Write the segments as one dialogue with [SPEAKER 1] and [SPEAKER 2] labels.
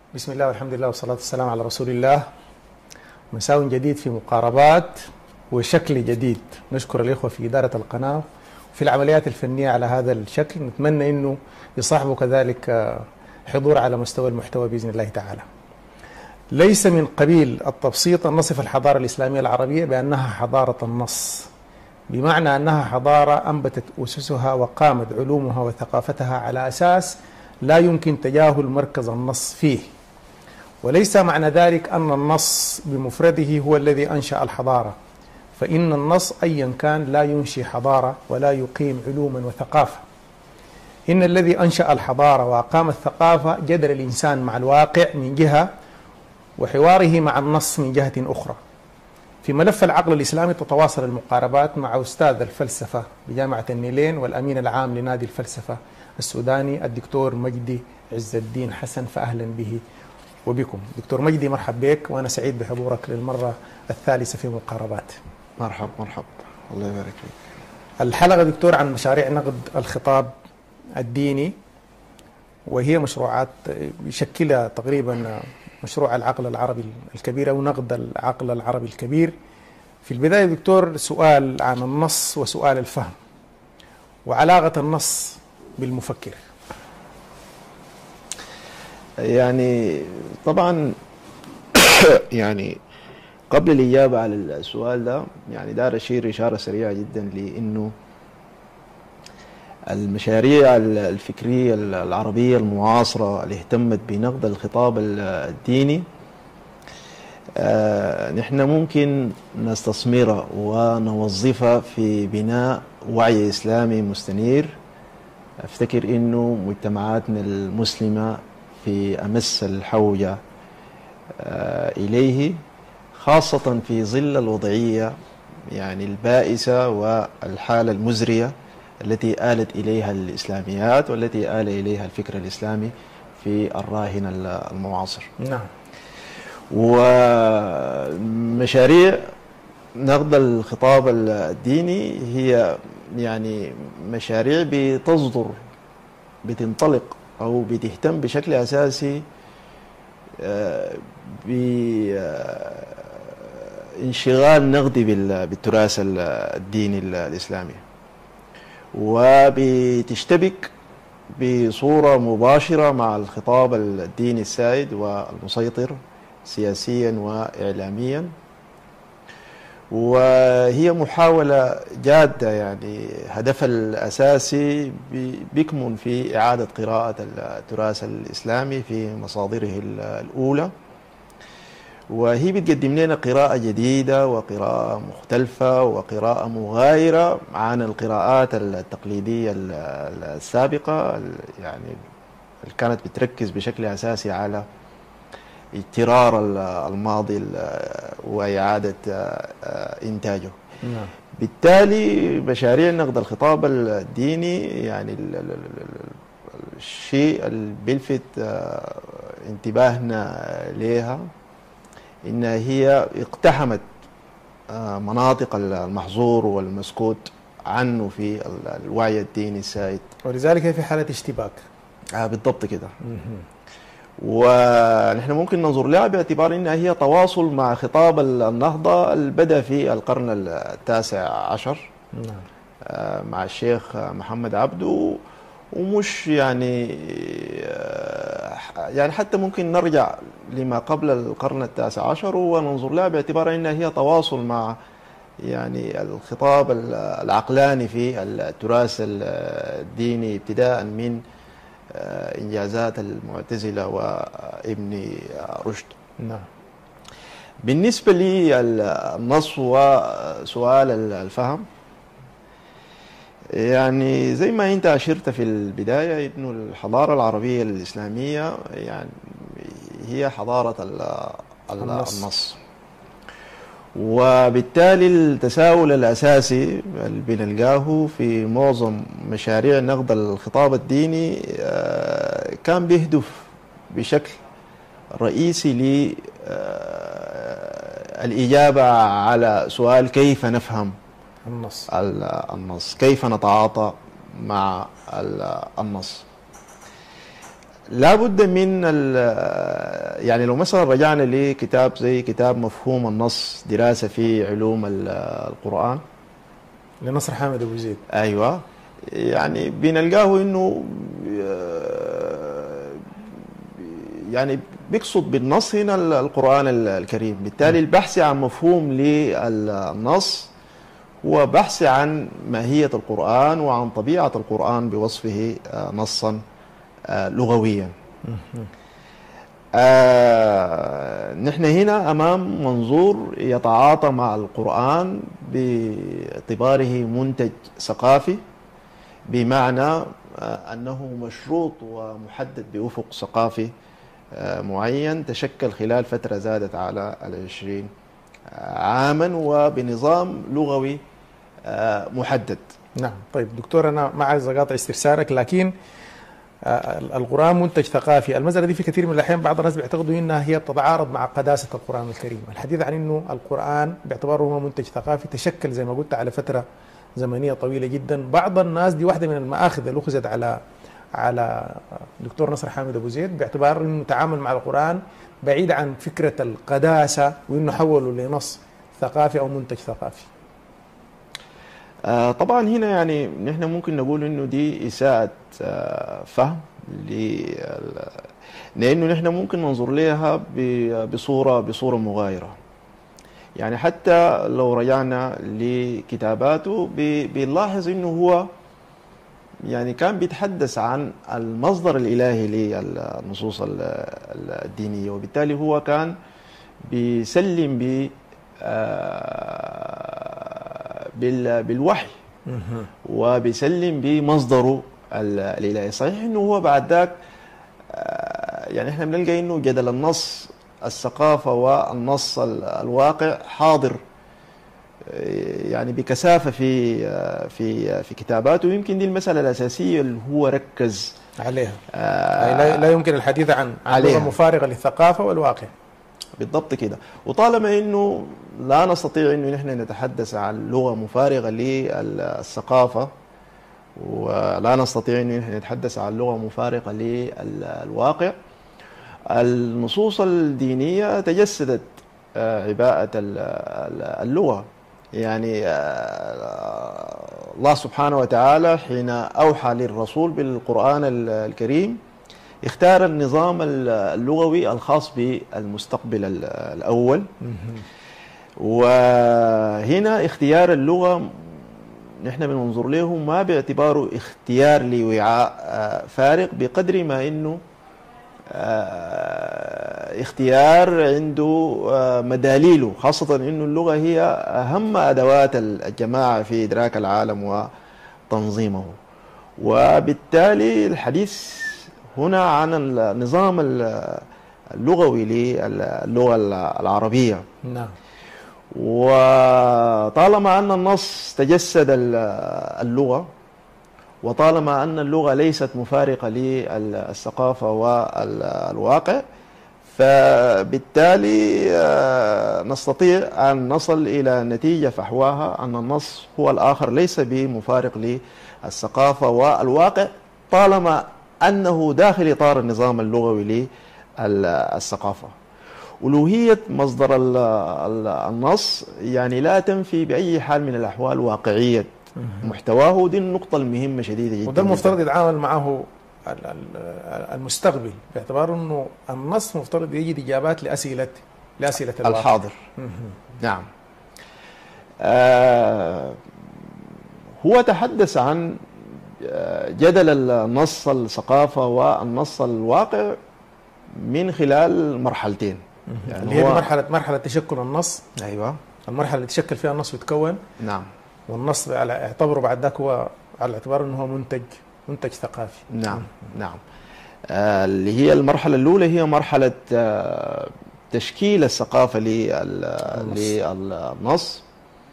[SPEAKER 1] بسم الله والحمد لله والصلاة والسلام على رسول الله مساء جديد في مقاربات وشكل جديد نشكر الإخوة في إدارة القناة في العمليات الفنية على هذا الشكل نتمنى أنه يصاحبه كذلك حضور على مستوى المحتوى بإذن الله تعالى ليس من قبيل التبسيط أن نصف الحضارة الإسلامية العربية بأنها حضارة النص بمعنى أنها حضارة أنبتت أسسها وقامت علومها وثقافتها على أساس لا يمكن تجاهل مركز النص فيه وليس معنى ذلك أن النص بمفرده هو الذي أنشأ الحضارة فإن النص أيا كان لا ينشي حضارة ولا يقيم علوما وثقافة إن الذي أنشأ الحضارة وأقام الثقافة جدل الإنسان مع الواقع من جهة وحواره مع النص من جهة أخرى في ملف العقل الإسلامي تتواصل المقاربات مع أستاذ الفلسفة بجامعة النيلين والأمين العام لنادي الفلسفة السوداني الدكتور مجدي عز الدين حسن فأهلا به وبكم دكتور مجدي مرحب بك وأنا سعيد بحضورك للمرة الثالثة في مقاربات
[SPEAKER 2] مرحب مرحب الله يبارك فيك
[SPEAKER 1] الحلقة دكتور عن مشاريع نقد الخطاب الديني وهي مشروعات يشكلها تقريبا مشروع العقل العربي الكبير أو نقد العقل العربي الكبير في البداية دكتور سؤال عن النص وسؤال الفهم وعلاقة النص بالمفكر
[SPEAKER 2] يعني طبعا يعني قبل الإجابة على السؤال ده يعني دار أشير إشارة سريعة جدا لأنه المشاريع الفكرية العربية المعاصرة اللي اهتمت بنقد الخطاب الديني آه نحن ممكن نستثمرها ونوظفها في بناء وعي إسلامي مستنير أفتكر أنه مجتمعاتنا المسلمة في أمس الحوجة آه إليه خاصة في ظل الوضعية يعني البائسة والحالة المزرية التي آلت إليها الإسلاميات والتي آل إليها الفكر الإسلامي في الراهن المعاصر
[SPEAKER 1] نعم
[SPEAKER 2] ومشاريع نقد الخطاب الديني هي يعني مشاريع بتصدر بتنطلق أو بتهتم بشكل أساسي بانشغال نقدي بالتراث الديني الإسلامي وبتشتبك بصورة مباشرة مع الخطاب الديني السائد والمسيطر سياسيا وإعلاميا وهي محاولة جادة يعني هدفها الأساسي بيكمن في إعادة قراءة التراث الإسلامي في مصادره الأولى وهي بتقدم لنا قراءة جديدة وقراءة مختلفة وقراءة مغايرة عن القراءات التقليدية السابقة يعني اللي كانت بتركز بشكل أساسي على اجترار الماضي وإعادة إنتاجه
[SPEAKER 1] نعم
[SPEAKER 2] بالتالي مشاريع نقد الخطاب الديني يعني الشيء اللي بيلفت انتباهنا لها إن هي اقتحمت مناطق المحظور والمسكوت عنه في الوعي الديني السائد
[SPEAKER 1] ولذلك هي في حالة اشتباك
[SPEAKER 2] آه بالضبط كده ونحن ممكن ننظر لها باعتبار انها هي تواصل مع خطاب النهضه اللي بدا في القرن التاسع عشر
[SPEAKER 1] نعم
[SPEAKER 2] مع الشيخ محمد عبده ومش يعني يعني حتى ممكن نرجع لما قبل القرن التاسع عشر وننظر لها باعتبار انها هي تواصل مع يعني الخطاب العقلاني في التراث الديني ابتداء من انجازات المعتزله وابن رشد
[SPEAKER 1] نعم
[SPEAKER 2] بالنسبه للنص وسؤال الفهم يعني زي ما انت اشرت في البدايه انه الحضاره العربيه الاسلاميه يعني هي حضاره
[SPEAKER 1] النص.
[SPEAKER 2] النص وبالتالي التساؤل الاساسي اللي بنلقاه في معظم مشاريع نقد الخطاب الديني كان بيهدف بشكل رئيسي للاجابه على سؤال كيف نفهم
[SPEAKER 1] النص
[SPEAKER 2] النص كيف نتعاطى مع النص لابد من ال- يعني لو مثلا رجعنا لكتاب زي كتاب مفهوم النص دراسه في علوم ال- القران
[SPEAKER 1] لنصر حامد ابو زيد
[SPEAKER 2] ايوه يعني بنلقاه انه آه، يعني بيقصد بالنص هنا ال- القران ال- الكريم بالتالي البحث عن مفهوم للنص هو بحث عن ماهيه القران وعن طبيعه القران بوصفه آه، نصا آه، لغويا آه نحن هنا امام منظور يتعاطى مع القران باعتباره منتج ثقافي بمعنى آه انه مشروط ومحدد بافق ثقافي آه معين تشكل خلال فتره زادت على العشرين عاما وبنظام لغوي آه محدد
[SPEAKER 1] نعم طيب دكتور انا ما عايز اقاطع استفسارك لكن آه، القرآن منتج ثقافي المسألة دي في كثير من الأحيان بعض الناس بيعتقدوا إنها هي بتتعارض مع قداسة القرآن الكريم الحديث عن إنه القرآن باعتباره هو منتج ثقافي تشكل زي ما قلت على فترة زمنية طويلة جدا بعض الناس دي واحدة من المآخذ اللي أخذت على على دكتور نصر حامد أبو زيد باعتبار إنه تعامل مع القرآن بعيد عن فكرة القداسة وإنه حوله لنص ثقافي أو منتج ثقافي
[SPEAKER 2] آه، طبعا هنا يعني نحن ممكن نقول انه دي اساءة آه، فهم لل- لانه نحن ممكن ننظر لها ب- بصورة بصورة مغايرة يعني حتى لو رجعنا لكتاباته ب- بنلاحظ انه هو يعني كان بيتحدث عن المصدر الالهي للنصوص ال- ال- الدينية وبالتالي هو كان بيسلم ب آه، بال- بالوحي وبيسلم بمصدره ال- الالهي صحيح انه هو بعد ذاك آه، يعني احنا بنلقى انه جدل النص الثقافه والنص ال- الواقع حاضر آه، يعني بكثافه في آه، في آه، في كتاباته ويمكن دي المساله الاساسيه اللي هو ركز
[SPEAKER 1] عليها
[SPEAKER 2] آه،
[SPEAKER 1] أي لا, لا يمكن الحديث عن عن
[SPEAKER 2] عليها.
[SPEAKER 1] لغة مفارقة للثقافة والواقع
[SPEAKER 2] بالضبط كده وطالما انه لا نستطيع انه نحن نتحدث عن لغه مفارقه للثقافه ولا نستطيع انه نحن نتحدث عن لغه مفارقه للواقع النصوص الدينيه تجسدت آه، عباءه ال- ال- اللغه يعني آه، الله سبحانه وتعالى حين اوحى للرسول بالقران ال- الكريم اختار النظام اللغوي الخاص بالمستقبل ال- الأول وهنا اختيار اللغة نحن بننظر له ما باعتباره اختيار لوعاء آه، فارغ بقدر ما انه آه، اختيار عنده آه، مداليله خاصة انه اللغة هي اهم ادوات الجماعة في ادراك العالم وتنظيمه وبالتالي الحديث هنا عن النظام ال- اللغوي للغة العربية
[SPEAKER 1] نعم
[SPEAKER 2] وطالما أن النص تجسد ال- اللغة وطالما أن اللغة ليست مفارقة للثقافة والواقع فبالتالي آه، نستطيع أن نصل إلى نتيجة فحواها أن النص هو الآخر ليس بمفارق للثقافة والواقع طالما أنه داخل إطار النظام اللغوي للثقافة ألوهية مصدر ال- ال- النص يعني لا تنفي بأي حال من الأحوال واقعية محتواه ودي النقطة المهمة شديدة جدا
[SPEAKER 1] وده المفترض يتعامل معه ال- ال- المستقبل باعتبار انه النص مفترض يجد اجابات لاسئله لاسئله الواقع.
[SPEAKER 2] الحاضر
[SPEAKER 1] مهم.
[SPEAKER 2] نعم آه هو تحدث عن آه، جدل النص الثقافة والنص الواقع من خلال مرحلتين يعني
[SPEAKER 1] اللي هي
[SPEAKER 2] هو-
[SPEAKER 1] مرحله مرحله تشكل النص
[SPEAKER 2] أيوة
[SPEAKER 1] المرحله اللي تشكل فيها النص ويتكون
[SPEAKER 2] نعم
[SPEAKER 1] والنص على اعتبره بعد ذاك هو على اعتبار انه هو منتج منتج ثقافي
[SPEAKER 2] نعم نعم آه، اللي هي المرحلة الأولى هي مرحلة آه، تشكيل الثقافة لل- للنص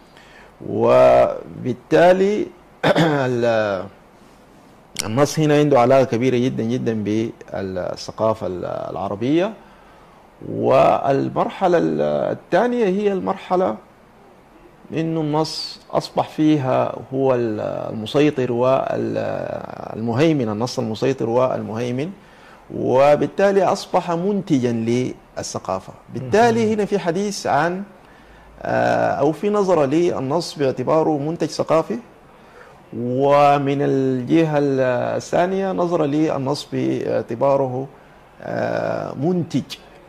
[SPEAKER 2] وبالتالي ال- النص هنا عنده علاقة كبيرة جدا جدا بالثقافة العربية والمرحلة الثانية هي المرحلة انه النص اصبح فيها هو المسيطر والمهيمن النص المسيطر والمهيمن وبالتالي أصبح منتجا للثقافة بالتالي هنا في حديث عن آه، أو في نظرة للنص باعتباره منتج ثقافي ومن الجهة الثانية نظرة للنص باعتباره آه، منتج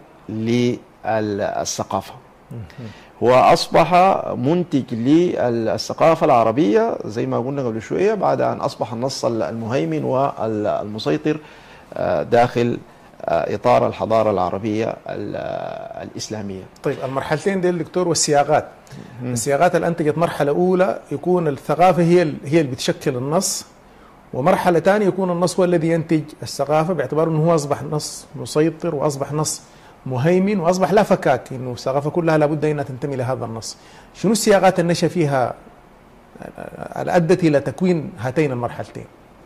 [SPEAKER 2] للثقافة هو أصبح منتج للثقافة العربية زي ما قلنا قبل شوية بعد أن أصبح النص المهيمن والمسيطر آه، داخل آه، إطار الحضارة العربية الإسلامية
[SPEAKER 1] طيب المرحلتين دي دكتور والسياقات السياقات اللي أنتجت مرحلة أولى يكون الثقافة هي هي اللي بتشكل النص ومرحلة ثانية يكون النص هو الذي ينتج الثقافة باعتبار أنه هو أصبح نص مسيطر وأصبح نص مهيمن واصبح لا فكاك انه الثقافه كلها لابد انها تنتمي لهذا النص. شنو السياقات النشا فيها ادت الى تكوين هاتين المرحلتين؟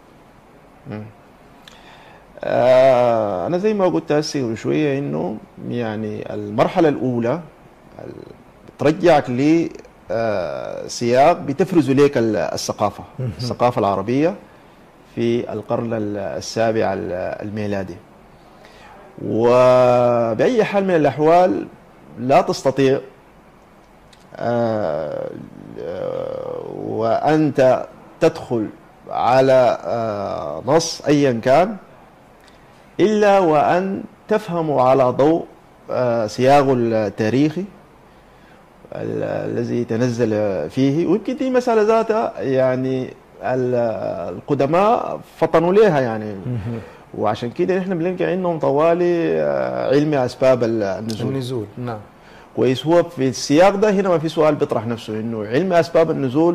[SPEAKER 2] آه انا زي ما قلت هسه قبل شويه انه يعني المرحله الاولى ترجعك ل آه سياق بتفرز لك الثقافه الثقافه العربيه في القرن السابع الميلادي وبأي حال من الأحوال لا تستطيع آه، وأنت تدخل على آه، نص أيا كان إلا وأن تفهم على ضوء آه، سياقه التاريخي الذي تنزل فيه ويمكن دي مسألة ذاتها يعني القدماء فطنوا لها يعني وعشان كده نحن بنلقى عندهم طوالي آه، علم اسباب النزول
[SPEAKER 1] النزول نعم
[SPEAKER 2] كويس هو في السياق ده هنا ما في سؤال بيطرح نفسه انه علم اسباب النزول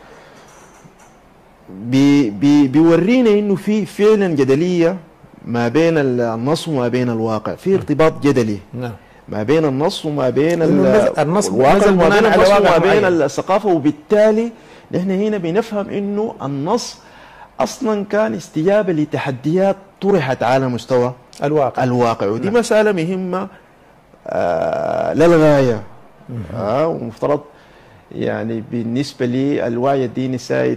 [SPEAKER 2] بي بي بيورينا انه في فعلا جدليه ما بين النص وما بين الواقع في ارتباط جدلي
[SPEAKER 1] نعم
[SPEAKER 2] ما بين النص وما بين
[SPEAKER 1] النص الواقع
[SPEAKER 2] وما بين النص وما بين الثقافه وبالتالي نحن هنا بنفهم انه النص اصلا كان استجابه لتحديات طرحت على مستوى
[SPEAKER 1] الواقع
[SPEAKER 2] الواقع ودي نعم. مساله مهمه آه للغايه آه ومفترض يعني بالنسبه للوعي الديني السائد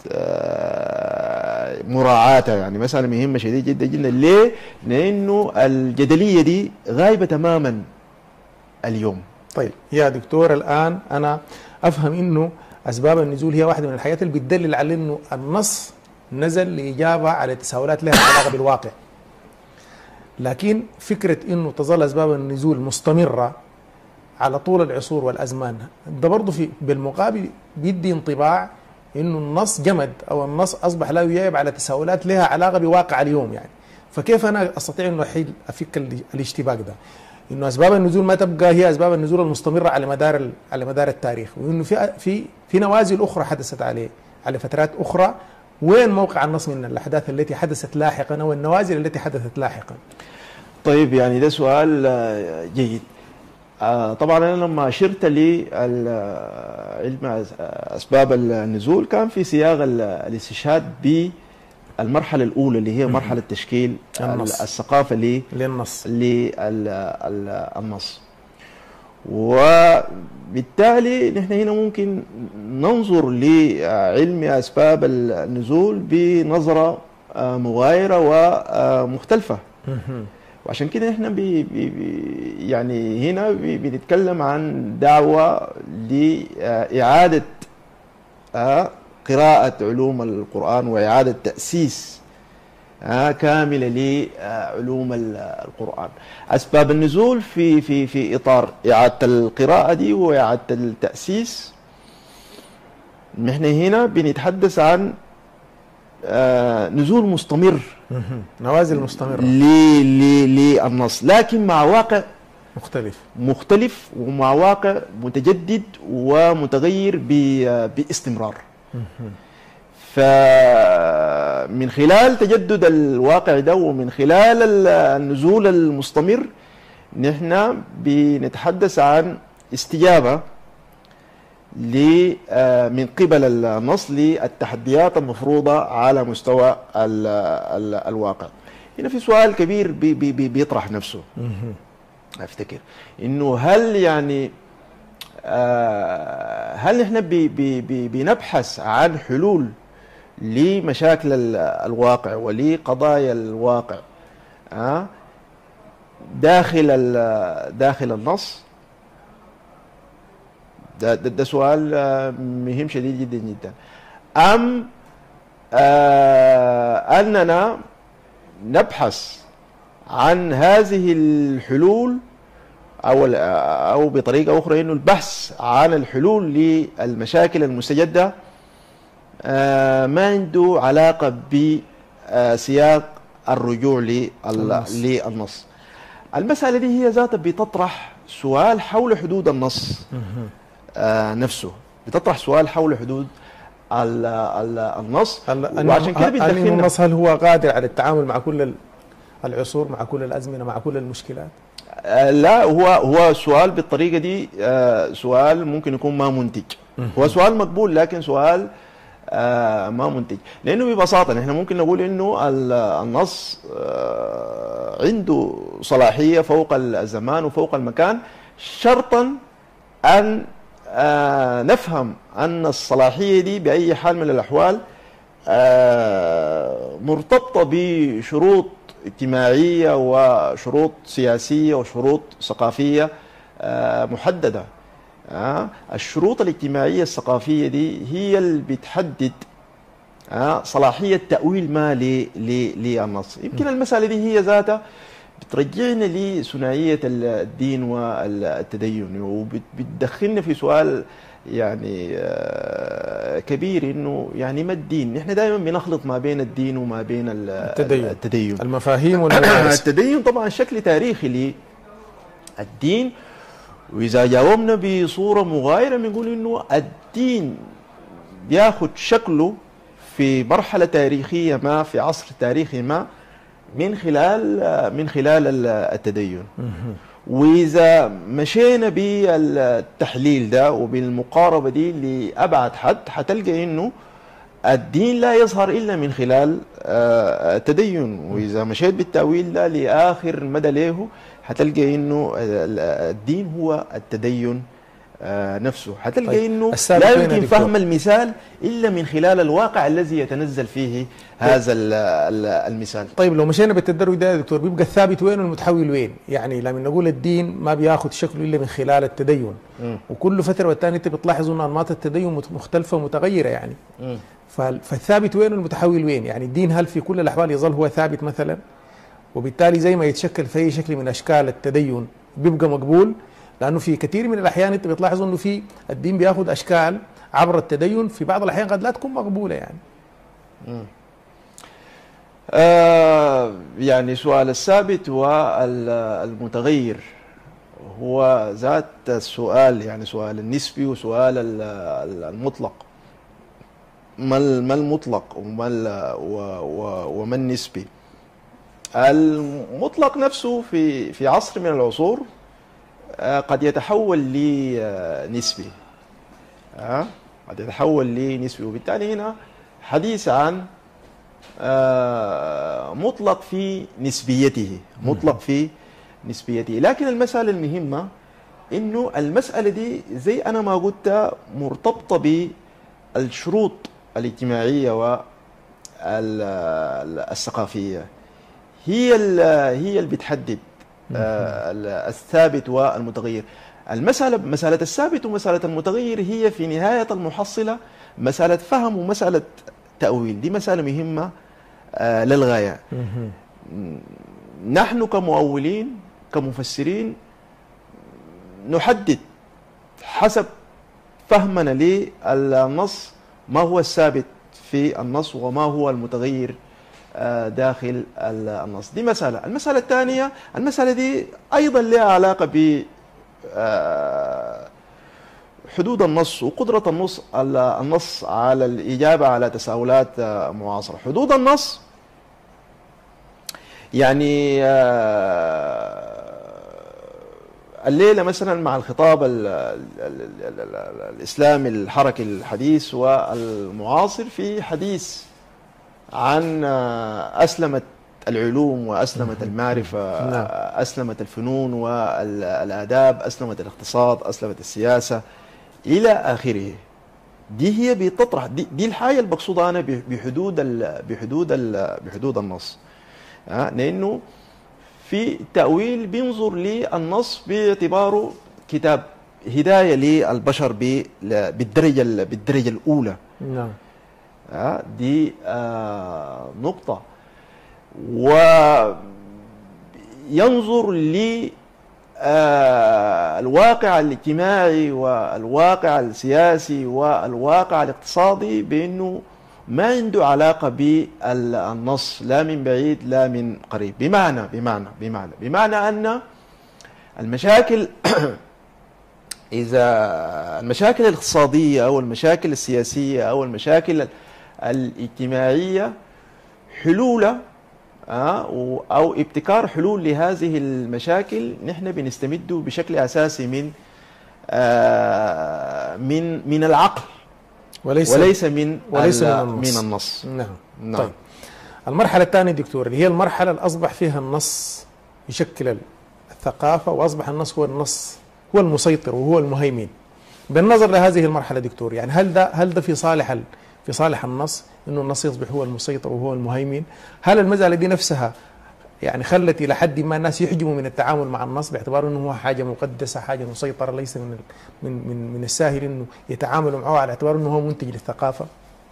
[SPEAKER 2] آه مراعاتها يعني مساله مهمه شديده جدا جدا ليه؟ لانه الجدليه دي غايبه تماما اليوم
[SPEAKER 1] طيب يا دكتور الان انا افهم انه اسباب النزول هي واحده من الحاجات اللي بتدلل على انه النص نزل لإجابة على تساؤلات لها علاقة بالواقع لكن فكرة أنه تظل أسباب النزول مستمرة على طول العصور والأزمان ده برضه في بالمقابل بيدي انطباع أنه النص جمد أو النص أصبح لا يجاوب على تساؤلات لها علاقة بواقع اليوم يعني فكيف أنا أستطيع أنه أحيل أفك الاشتباك ده انه اسباب النزول ما تبقى هي اسباب النزول المستمره على مدار على مدار التاريخ وانه في في في نوازل اخرى حدثت عليه على فترات اخرى وين موقع النص من الأحداث التي حدثت لاحقا أو النوازل التي حدثت لاحقا
[SPEAKER 2] طيب يعني ده سؤال آه، جيد آه، طبعا انا لما اشرت لعلم اسباب النزول كان في سياق الاستشهاد بالمرحله الاولى اللي هي مرحله تشكيل النص. الثقافه
[SPEAKER 1] للنص
[SPEAKER 2] للنص وبالتالي نحن هنا ممكن ننظر لعلم أسباب النزول بنظرة آه، مغايرة ومختلفة وعشان كده احنا بي بي يعني هنا بنتكلم عن دعوة لإعادة آه، قراءة علوم القرآن وإعادة تأسيس كاملة لعلوم القرآن أسباب النزول في في في إطار إعادة القراءة دي وإعادة التأسيس نحن هنا بنتحدث عن آه، نزول مستمر
[SPEAKER 1] نوازل مستمرة
[SPEAKER 2] للنص لكن مع واقع
[SPEAKER 1] مختلف
[SPEAKER 2] مختلف ومع واقع متجدد ومتغير باستمرار فمن خلال تجدد الواقع ده ومن خلال النزول المستمر نحن بنتحدث عن استجابه آه، من قبل النص للتحديات المفروضه على مستوى ال ال الواقع. هنا في سؤال كبير بي بي بي بيطرح نفسه. افتكر انه هل يعني آه هل احنا بي بي بي بنبحث عن حلول لمشاكل الواقع ولقضايا الواقع آه داخل ال- داخل النص ده, ده, ده سؤال آه، مهم شديد جدا جدا أم آه أننا نبحث عن هذه الحلول أو ال- أو بطريقة أخرى إنه البحث عن الحلول للمشاكل المستجدة آه، ما عنده علاقة بسياق الرجوع لل-
[SPEAKER 1] النص.
[SPEAKER 2] للنص المسألة دي هي ذاتها بتطرح سؤال حول حدود النص آه، نفسه بتطرح سؤال حول حدود ال- ال- النص
[SPEAKER 1] هل
[SPEAKER 2] وعشان كده
[SPEAKER 1] هل- هل
[SPEAKER 2] بتدخلنا
[SPEAKER 1] النص هل هو قادر على التعامل مع كل ال- العصور مع كل الازمنه مع كل المشكلات؟
[SPEAKER 2] آه، لا هو هو سؤال بالطريقه دي آه، سؤال ممكن يكون ما منتج هو سؤال مقبول لكن سؤال آه، ما منتج لانه ببساطه نحن ممكن نقول انه ال- النص آه، عنده صلاحيه فوق الزمان وفوق المكان شرطا ان آه، نفهم ان الصلاحيه دي باي حال من الاحوال آه، مرتبطه بشروط اجتماعيه وشروط سياسيه وشروط ثقافيه آه، محدده آه، الشروط الاجتماعيه الثقافيه دي هي اللي بتحدد آه، صلاحيه تاويل ما ل- ل- للنص يمكن المساله دي هي ذاتها بترجعنا لثنائيه الدين والتدين وبتدخلنا في سؤال يعني آه، كبير انه يعني ما الدين؟ نحن دائما بنخلط ما بين الدين وما بين ال-
[SPEAKER 1] التدين.
[SPEAKER 2] التدين
[SPEAKER 1] المفاهيم والممارسه
[SPEAKER 2] التدين طبعا شكل تاريخي للدين واذا جاوبنا بصوره مغايره بنقول انه الدين بياخذ شكله في مرحله تاريخيه ما في عصر تاريخي ما من خلال من خلال ال- التدين واذا مشينا بالتحليل ده وبالمقاربه دي لابعد حد حتلقى انه الدين لا يظهر الا من خلال آه، التدين واذا مشيت بالتاويل ده لاخر مدى له حتلقى انه ال- الدين هو التدين آه، نفسه حتلقى
[SPEAKER 1] طيب،
[SPEAKER 2] انه
[SPEAKER 1] السابق
[SPEAKER 2] لا
[SPEAKER 1] وين يا
[SPEAKER 2] يمكن
[SPEAKER 1] دكتور؟
[SPEAKER 2] فهم المثال الا من خلال الواقع الذي يتنزل فيه هذا ال- ال- المثال
[SPEAKER 1] طيب لو مشينا بالتدرج ده يا دكتور بيبقى الثابت وين والمتحول وين؟ يعني لما نقول الدين ما بياخذ شكله الا من خلال التدين
[SPEAKER 2] مم.
[SPEAKER 1] وكل فتره والتانيه انت بتلاحظ ان انماط التدين مت- مختلفه ومتغيره يعني
[SPEAKER 2] مم.
[SPEAKER 1] فال- فالثابت وين والمتحول وين؟ يعني الدين هل في كل الاحوال يظل هو ثابت مثلا؟ وبالتالي زي ما يتشكل في اي شكل من اشكال التدين بيبقى مقبول لانه في كثير من الاحيان انت بتلاحظ انه في الدين بياخذ اشكال عبر التدين في بعض الاحيان قد لا تكون مقبوله يعني
[SPEAKER 2] آه يعني سؤال الثابت والمتغير هو ذات السؤال يعني سؤال النسبي وسؤال ال- ال- المطلق ما ال- ما المطلق وما ال- و- و- وما النسبي المطلق نفسه في في عصر من العصور آه، قد يتحول لنسبي آه، قد يتحول لنسبي وبالتالي هنا حديث عن آه، مطلق في نسبيته مطلق في نسبيته لكن المسألة المهمة انه المسألة دي زي انا ما قلت مرتبطة بالشروط الاجتماعية والثقافية هي ال- هي اللي بتحدد آه، ال- الثابت والمتغير المسألة مسألة الثابت ومسألة المتغير هي في نهاية المحصلة مسألة فهم ومسألة تأويل دي مسألة مهمة آه، للغاية نحن كمؤولين كمفسرين نحدد حسب فهمنا للنص ما هو الثابت في النص وما هو المتغير آه، داخل ال- النص دي مسألة المسألة الثانية المسألة دي أيضا لها علاقة ب آه، حدود النص وقدرة النص على النص على الإجابة على تساؤلات آه، معاصرة حدود النص يعني آه، الليلة مثلا مع الخطاب ال ال ال ال ال ال الإسلامي الحركي الحديث والمعاصر في حديث عن آه، أسلمت العلوم وأسلمت المعرفة
[SPEAKER 1] نعم.
[SPEAKER 2] أسلمت الفنون والآداب أسلمت الاقتصاد أسلمت السياسة إلى آخره دي هي بتطرح دي, دي الحاجة المقصودة أنا ب- بحدود ال بحدود ال بحدود النص آه، لأنه في تأويل بينظر للنص باعتباره كتاب هداية للبشر ب- ل- بالدرجة ال- بالدرجة الأولى
[SPEAKER 1] نعم
[SPEAKER 2] آه، دي آه، نقطة وينظر ل آه، الواقع الاجتماعي والواقع السياسي والواقع الاقتصادي بأنه ما عنده علاقة بالنص لا من بعيد لا من قريب بمعنى بمعنى بمعنى بمعنى أن المشاكل إذا المشاكل الاقتصادية أو المشاكل السياسية أو المشاكل الاجتماعية حلولها آه، و- أو ابتكار حلول لهذه المشاكل نحن بنستمد بشكل أساسي من آه، من من العقل
[SPEAKER 1] وليس
[SPEAKER 2] وليس من
[SPEAKER 1] وليس
[SPEAKER 2] ال-
[SPEAKER 1] من النص.
[SPEAKER 2] من النص
[SPEAKER 1] نعم
[SPEAKER 2] نعم.
[SPEAKER 1] طيب المرحلة الثانية دكتور اللي هي المرحلة اللي أصبح فيها النص يشكل الثقافة وأصبح النص هو النص هو المسيطر وهو المهيمن بالنظر لهذه المرحلة دكتور يعني هل ده هل ده في صالح ال- في صالح النص انه النص يصبح هو المسيطر وهو المهيمن هل المسألة دي نفسها يعني خلت الى حد ما الناس يحجموا من التعامل مع النص باعتبار انه هو حاجه مقدسه حاجه مسيطره ليس من ال- من من من السهل انه يتعاملوا معه على اعتبار انه هو منتج للثقافه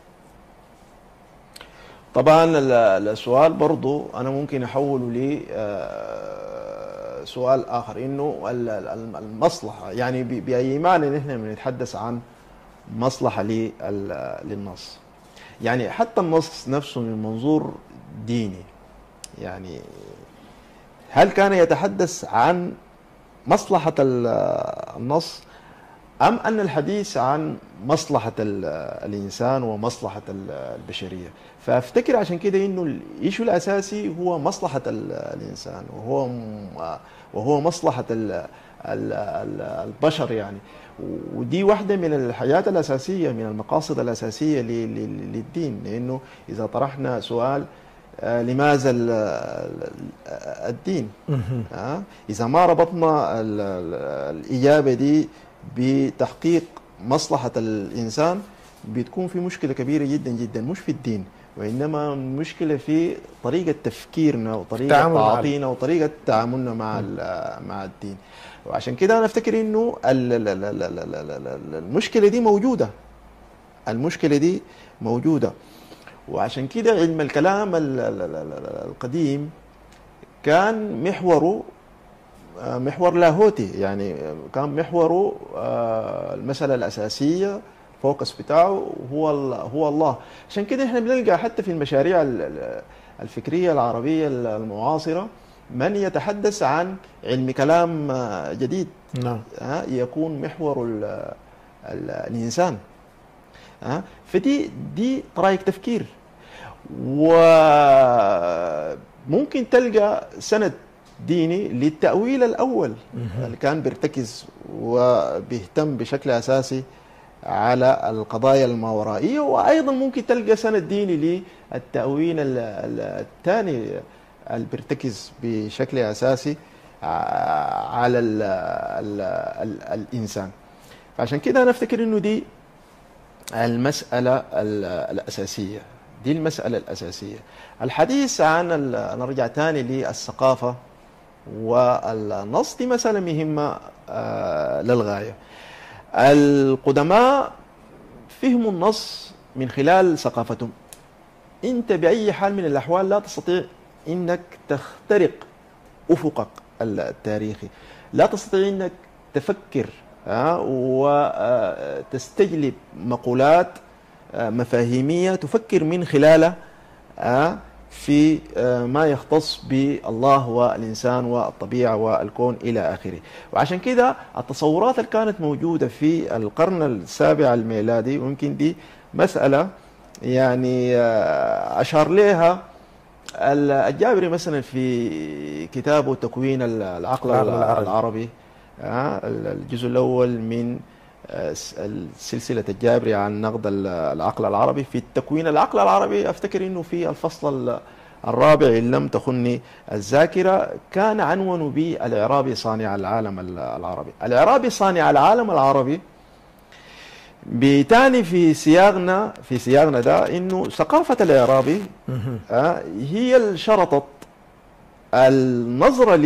[SPEAKER 2] طبعا ال- السؤال برضو انا ممكن احوله ل آه، سؤال اخر انه ال- ال- المصلحه يعني ب- باي معنى نحن بنتحدث عن مصلحه لل- للنص يعني حتى النص نفسه من منظور ديني يعني هل كان يتحدث عن مصلحه ال- النص أم أن الحديث عن مصلحة ال- الإنسان ومصلحة ال- البشرية فأفتكر عشان كده إنه الإيشو الأساسي هو مصلحة ال- الإنسان وهو م- وهو مصلحة ال- ال- ال- البشر يعني ودي واحدة من الحاجات الأساسية من المقاصد الأساسية ل- ل- للدين لأنه إذا طرحنا سؤال آه، لماذا ال- ال- الدين آه، إذا ما ربطنا ال- ال- الإجابة دي بتحقيق مصلحة الإنسان بتكون في مشكلة كبيرة جدا جدا مش في الدين وإنما مشكلة في طريقة تفكيرنا وطريقة
[SPEAKER 1] التعامل مع ال-
[SPEAKER 2] تعاطينا وطريقة تعاملنا مع ال- مع الدين وعشان كده أنا أفتكر إنه ال- ال- ال- ال- ال- ال- ال- المشكلة دي موجودة المشكلة دي موجودة وعشان كده علم الكلام ال- ال- ال- ال- القديم كان محوره آه، محور لاهوتي يعني كان محوره آه، المسألة الأساسية الفوكس بتاعه هو ال- هو الله عشان كده احنا بنلقى حتى في المشاريع ال- ال- الفكرية العربية المعاصرة من يتحدث عن علم كلام آه، جديد
[SPEAKER 1] نعم
[SPEAKER 2] ها، يكون محور ال ال الانسان ها، فدي دي طرائق تفكير وممكن تلقى سند ديني للتأويل الأول اللي كان بيرتكز وبيهتم بشكل أساسي على القضايا الماورائية وأيضا ممكن تلقى سند ديني للتأويل ال- ال- الثاني اللي بيرتكز بشكل أساسي ع- على ال ال ال الإنسان فعشان كده أنا أفتكر إنه دي المسألة ال- الأساسية دي المسألة الأساسية الحديث عن ال- نرجع تاني للثقافة والنص دي مسألة مهمة آه، للغاية القدماء فهموا النص من خلال ثقافتهم انت باي حال من الاحوال لا تستطيع انك تخترق افقك التاريخي لا تستطيع انك تفكر آه، وتستجلب مقولات آه، مفاهيميه تفكر من خلالها آه، في آه، ما يختص بالله والإنسان والطبيعة والكون إلى آخره وعشان كده التصورات اللي كانت موجودة في القرن السابع الميلادي ويمكن دي مسألة يعني آه، أشار لها الجابري مثلا في كتابه تكوين العقل
[SPEAKER 1] العقل العربي.
[SPEAKER 2] العربي آه، الجزء الأول من آه، سلسلة الجابري عن نقد ال- العقل العربي في التكوين العقل العربي أفتكر أنه في الفصل ال- الرابع إن لم تخني الذاكرة كان عنون بالإعرابي صانع العالم ال- العربي الإعرابي صانع العالم العربي بتاني في سياقنا في سياقنا ده انه ثقافه الاعرابي آه، هي اللي شرطت النظرة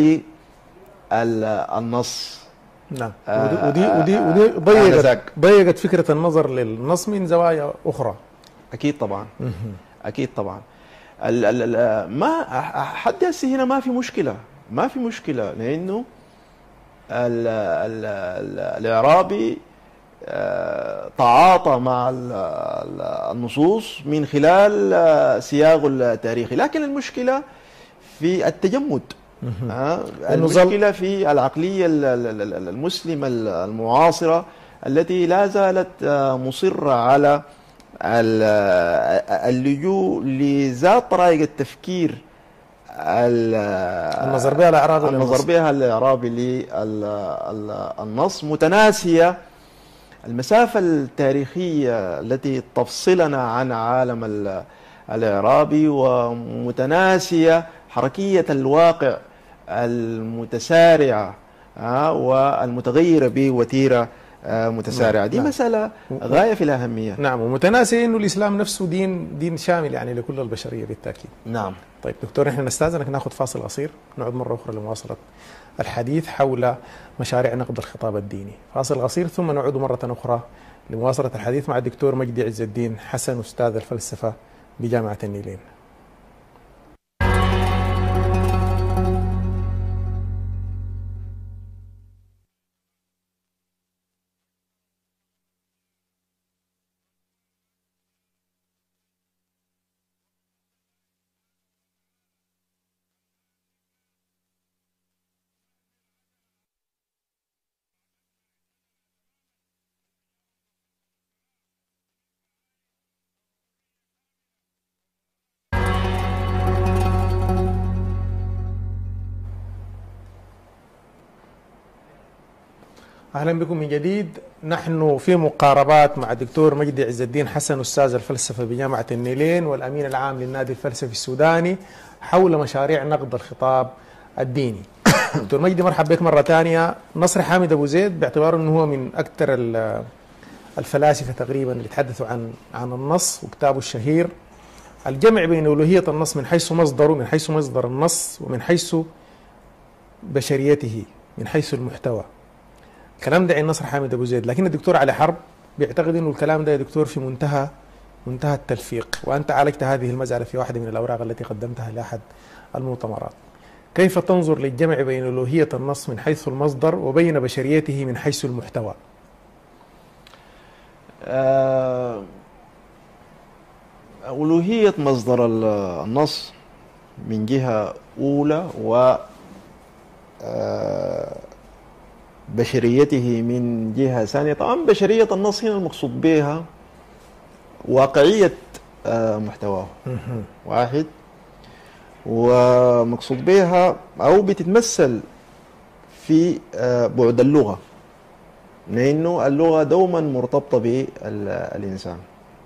[SPEAKER 2] للنص
[SPEAKER 1] نعم
[SPEAKER 2] آه،
[SPEAKER 1] ودي ودي
[SPEAKER 2] آه،
[SPEAKER 1] ودي, ودي ضيقت
[SPEAKER 2] آنذاك.
[SPEAKER 1] ضيقت فكره النظر للنص من زوايا اخرى
[SPEAKER 2] اكيد طبعا اكيد طبعا ال ال ال ما حد هسه هنا ما في مشكله ما في مشكله لانه ال ال ال الاعرابي آه، تعاطى مع ال- ال- النصوص من خلال آه، سياقه التاريخي لكن المشكله في التجمد آه،
[SPEAKER 1] إنه ظل-
[SPEAKER 2] المشكله في العقليه ال- ال- ال- المسلمه المعاصره التي لا زالت آه، مصره على ال- آه، اللجوء لذات طرائق التفكير ال-
[SPEAKER 1] النظر بها الاعراب إلى
[SPEAKER 2] النظر
[SPEAKER 1] النص.
[SPEAKER 2] بها الاعرابي للنص متناسيه المسافه التاريخيه التي تفصلنا عن عالم ال- الاعرابي ومتناسيه حركيه الواقع المتسارعه آه، والمتغيره بوتيره آه، متسارعه دي
[SPEAKER 1] نعم.
[SPEAKER 2] مساله غايه في الاهميه
[SPEAKER 1] نعم ومتناسي انه الاسلام نفسه دين دين شامل يعني لكل البشريه بالتاكيد
[SPEAKER 2] نعم
[SPEAKER 1] طيب دكتور احنا نستاذنك ناخذ فاصل قصير نعود مره اخرى لمواصله الحديث حول مشاريع نقد الخطاب الديني فاصل قصير ثم نعود مره اخرى لمواصله الحديث مع الدكتور مجدي عز الدين حسن استاذ الفلسفه بجامعه النيلين اهلا بكم من جديد نحن في مقاربات مع الدكتور مجدي عز الدين حسن استاذ الفلسفه بجامعه النيلين والامين العام للنادي الفلسفي السوداني حول مشاريع نقد الخطاب الديني. دكتور مجدي مرحبا بك مره ثانيه نصر حامد ابو زيد باعتباره انه هو من اكثر ال- الفلاسفه تقريبا اللي تحدثوا عن عن النص وكتابه الشهير الجمع بين الوهيه النص من حيث مصدره من حيث مصدر النص ومن حيث بشريته من حيث المحتوى. الكلام ده عند نصر حامد ابو زيد لكن الدكتور علي حرب بيعتقد انه الكلام ده يا دكتور في منتهى منتهى التلفيق وانت عالجت هذه المساله في واحده من الاوراق التي قدمتها لاحد المؤتمرات كيف تنظر للجمع بين الوهيه النص من حيث المصدر وبين بشريته من حيث المحتوى
[SPEAKER 2] آه، ألوهية مصدر ال- النص من جهة أولى و آه، بشريته من جهة ثانية طبعا بشرية النص هنا المقصود بها واقعية آه، محتواه واحد ومقصود بها أو بتتمثل في آه، بعد اللغة لأنه اللغة دوما مرتبطة بالإنسان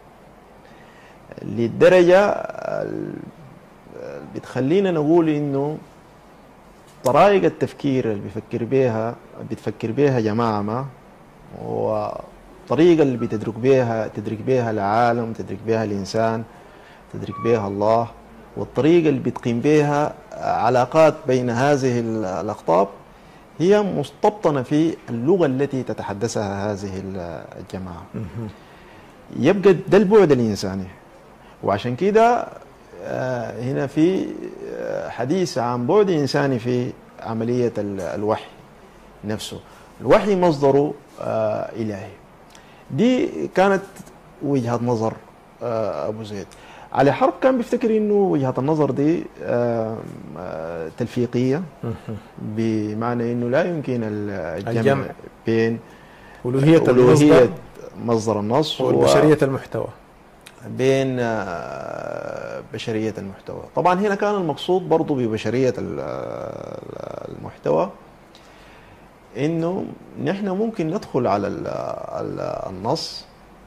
[SPEAKER 2] للدرجة ال- بتخلينا نقول إنه طرائق التفكير اللي بيفكر بيها بتفكر بيها جماعة ما والطريقة اللي بتدرك بيها تدرك بيها العالم تدرك بيها الإنسان تدرك بيها الله والطريقة اللي بتقيم بيها علاقات بين هذه ال- الأقطاب هي مستبطنة في اللغة التي تتحدثها هذه ال- الجماعة يبقى ده البعد الإنساني وعشان كده آه، هنا في آه، حديث عن بعد إنساني في عملية ال- الوحي نفسه الوحي مصدره آه، إلهي دي كانت وجهة نظر آه، أبو زيد علي حرب كان بيفتكر انه وجهة النظر دي آه، آه، تلفيقية بمعنى انه لا يمكن ال- الجمع
[SPEAKER 1] الجمع.
[SPEAKER 2] بين
[SPEAKER 1] ألوهية
[SPEAKER 2] ألوهية
[SPEAKER 1] المصدر
[SPEAKER 2] مصدر النص
[SPEAKER 1] والبشرية المحتوى
[SPEAKER 2] بين آه، بشرية المحتوى طبعا هنا كان المقصود برضو ببشرية ال- ال- المحتوى انه نحن ممكن ندخل على ال- ال- النص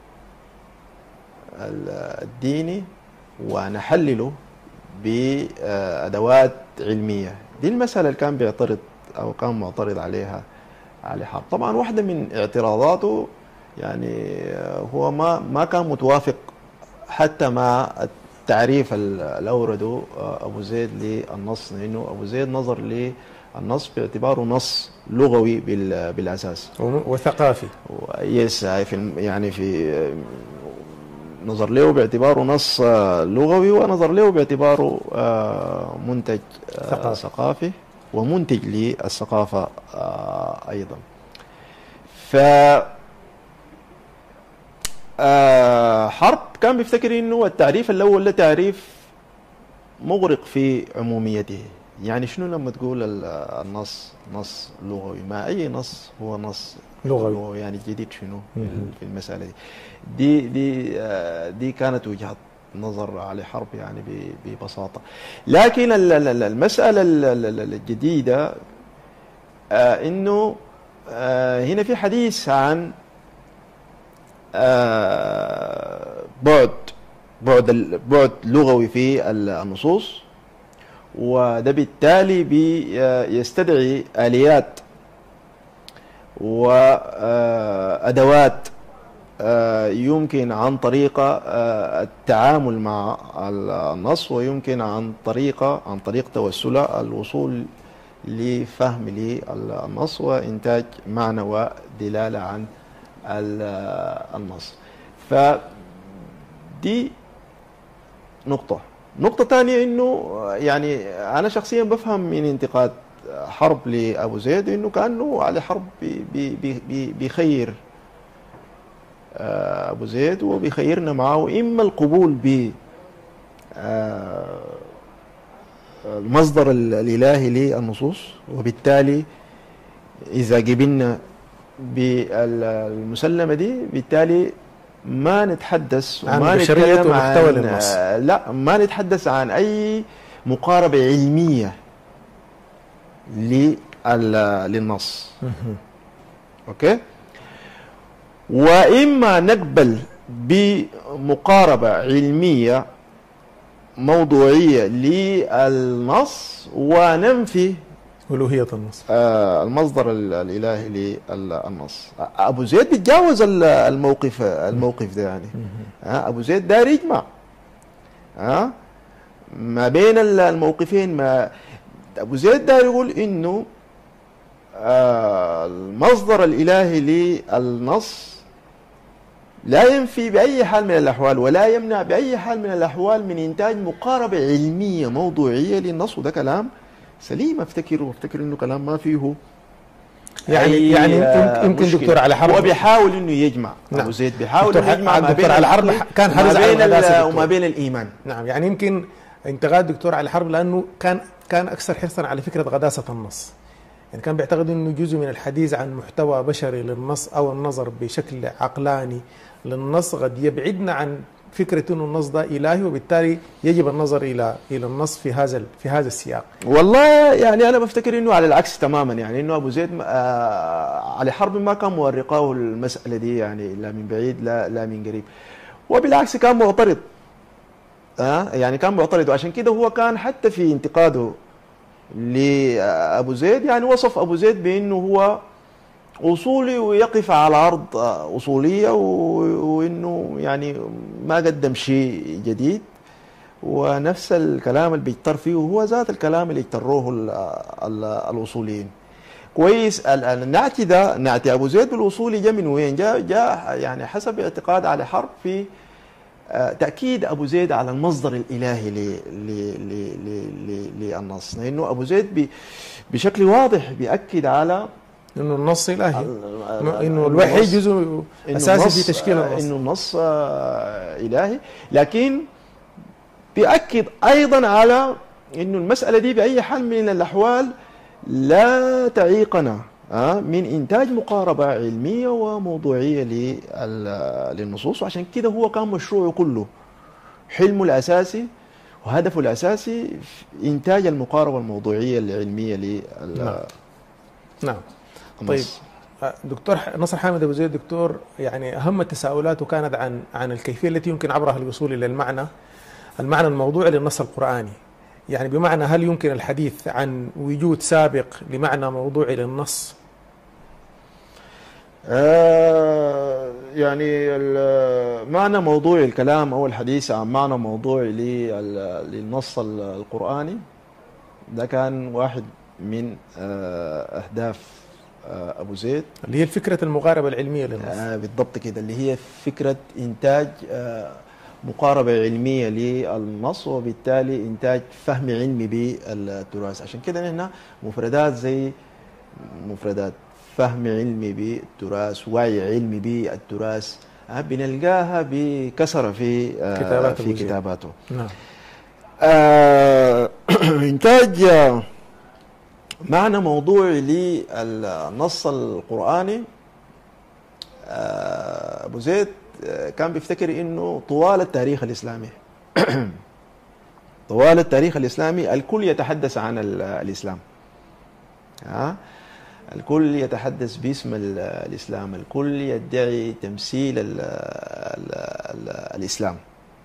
[SPEAKER 2] ال- الديني ونحلله بأدوات علمية دي المسألة اللي كان بيعترض أو كان معترض عليها علي حرب طبعا واحدة من اعتراضاته يعني هو ما ما كان متوافق حتى مع التعريف ال- اللي اورده آه، ابو زيد للنص لانه ابو زيد نظر للنص باعتباره نص لغوي بال- بالاساس
[SPEAKER 1] وم- وثقافي
[SPEAKER 2] يس هاي في الم- يعني في آه، نظر له باعتباره نص آه، لغوي ونظر له باعتباره آه، منتج آه،
[SPEAKER 1] ثقافي.
[SPEAKER 2] ثقافي ومنتج للثقافة آه، أيضا ف آه، حرب كان بيفتكر انه التعريف الاول ده تعريف مغرق في عموميته يعني شنو لما تقول ال- النص نص لغوي ما اي نص هو نص
[SPEAKER 1] لغوي.
[SPEAKER 2] يعني جديد شنو
[SPEAKER 1] مهم.
[SPEAKER 2] في المساله دي دي دي, آه، دي كانت وجهه نظر علي حرب يعني ب- ببساطه لكن ال- ال- ال- المساله ال- ال- ال- الجديده آه، انه آه، هنا في حديث عن آه، بعد بعد ال- بعد لغوي في ال- النصوص وده بالتالي بيستدعي آليات وأدوات يمكن عن طريقة آه، التعامل مع ال- النص ويمكن عن طريقة عن طريق توسلها الوصول لفهم للنص وإنتاج معنى ودلالة عن ال- النص فدي نقطة نقطة ثانية انه يعني انا شخصيا بفهم من انتقاد حرب لابو زيد انه كانه علي حرب بي- بي- بي- بي- بيخير آه، ابو زيد وبيخيرنا معه اما القبول ب آه، المصدر ال- الالهي للنصوص وبالتالي اذا قبلنا بالمسلمه دي بالتالي ما نتحدث
[SPEAKER 1] عن
[SPEAKER 2] وما
[SPEAKER 1] بشرية
[SPEAKER 2] نتكلم
[SPEAKER 1] ومحتوى
[SPEAKER 2] عن
[SPEAKER 1] للنص.
[SPEAKER 2] آه، لا ما نتحدث عن اي مقاربه علميه لل- للنص
[SPEAKER 1] مهم.
[SPEAKER 2] اوكي واما نقبل بمقاربه علميه موضوعيه للنص وننفي
[SPEAKER 1] ألوهية النص
[SPEAKER 2] آه، المصدر ال- الالهي للنص ابو زيد بيتجاوز ال- الموقف الموقف ده يعني آه، ابو زيد داير يجمع ها ما بين ال- الموقفين ما ابو زيد داير يقول انه آه، المصدر الالهي للنص لا ينفي باي حال من الاحوال ولا يمنع باي حال من الاحوال من انتاج مقاربه علميه موضوعيه للنص وده كلام سليم افتكر وافتكر انه كلام ما فيه
[SPEAKER 1] يعني
[SPEAKER 2] أي،
[SPEAKER 1] يعني
[SPEAKER 2] آه،
[SPEAKER 1] يمكن
[SPEAKER 2] مشكلة.
[SPEAKER 1] دكتور على حرب
[SPEAKER 2] هو بيحاول انه يجمع
[SPEAKER 1] نعم.
[SPEAKER 2] ابو زيد بيحاول
[SPEAKER 1] دكتور
[SPEAKER 2] انه يجمع ما
[SPEAKER 1] دكتور
[SPEAKER 2] بين
[SPEAKER 1] على حرب
[SPEAKER 2] العقل
[SPEAKER 1] كان
[SPEAKER 2] وما
[SPEAKER 1] حريص على
[SPEAKER 2] بين ال-
[SPEAKER 1] القداسة دكتور.
[SPEAKER 2] وما بين الايمان
[SPEAKER 1] نعم يعني يمكن انتقاد الدكتور علي حرب لانه كان كان اكثر حرصا على فكره غداسه النص يعني كان بيعتقد انه جزء من الحديث عن محتوى بشري للنص او النظر بشكل عقلاني للنص قد يبعدنا عن فكره انه النص ده الهي وبالتالي يجب النظر الى الى النص في هذا ال- في هذا السياق
[SPEAKER 2] والله يعني انا بفتكر انه على العكس تماما يعني انه ابو زيد آه علي حرب ما كان مورقاه المساله دي يعني لا من بعيد لا لا من قريب وبالعكس كان معترض آه يعني كان معترض وعشان كده هو كان حتى في انتقاده لابو زيد يعني وصف ابو زيد بانه هو اصولي ويقف على ارض آه، اصوليه و- وانه يعني ما قدم شيء جديد ونفس الكلام اللي بيجتر فيه هو ذات الكلام اللي اجتروه ال- ال- الاصوليين كويس ال- النعت ده نعت ابو زيد الاصولي جاء من وين؟ جاء جاء يعني حسب اعتقاد علي حرب في آه، تاكيد ابو زيد على المصدر الالهي ل- ل- ل- ل- ل- للنص لانه ابو زيد بي- بشكل واضح بياكد على
[SPEAKER 1] انه النص الهي
[SPEAKER 2] ال-
[SPEAKER 1] انه الوحي
[SPEAKER 2] النص-
[SPEAKER 1] جزء
[SPEAKER 2] إنه
[SPEAKER 1] اساسي
[SPEAKER 2] النص-
[SPEAKER 1] في تشكيل
[SPEAKER 2] آه،
[SPEAKER 1] النص
[SPEAKER 2] انه النص آه، الهي لكن بيأكد ايضا على انه المساله دي باي حال من الاحوال لا تعيقنا آه، من انتاج مقاربه علميه وموضوعيه لل- للنصوص وعشان كده هو كان مشروعه كله حلمه الاساسي وهدفه الاساسي في انتاج المقاربه الموضوعيه العلميه لل
[SPEAKER 1] نعم. نعم
[SPEAKER 2] النص.
[SPEAKER 1] دكتور ح- نصر حامد ابو زيد دكتور يعني اهم تساؤلاته كانت عن عن الكيفيه التي يمكن عبرها الوصول الى المعنى المعنى الموضوعي للنص القراني يعني بمعنى هل يمكن الحديث عن وجود سابق لمعنى موضوعي للنص
[SPEAKER 2] آه يعني ال- معنى موضوع الكلام او الحديث عن معنى موضوعي لل- للنص ال- القراني ده كان واحد من آه، اهداف آه، ابو زيد
[SPEAKER 1] اللي هي الفكره المقاربه العلميه للنص
[SPEAKER 2] آه، بالضبط كده اللي هي فكره انتاج آه، مقاربه علميه للنص وبالتالي انتاج فهم علمي بالتراث عشان كده نحن مفردات زي مفردات فهم علمي بالتراث وعي علمي بالتراث آه، بنلقاها بكثره في آه،
[SPEAKER 1] كتابات
[SPEAKER 2] في
[SPEAKER 1] أبو زيد.
[SPEAKER 2] كتاباته
[SPEAKER 1] نعم
[SPEAKER 2] آه، إنتاج آه، معنى موضوعي للنص القرآني آه، أبو زيد آه، كان بيفتكر إنه طوال التاريخ الإسلامي طوال التاريخ الإسلامي الكل يتحدث عن ال- الإسلام ها الكل يتحدث باسم ال- الإسلام الكل يدعي تمثيل ال ال ال الإسلام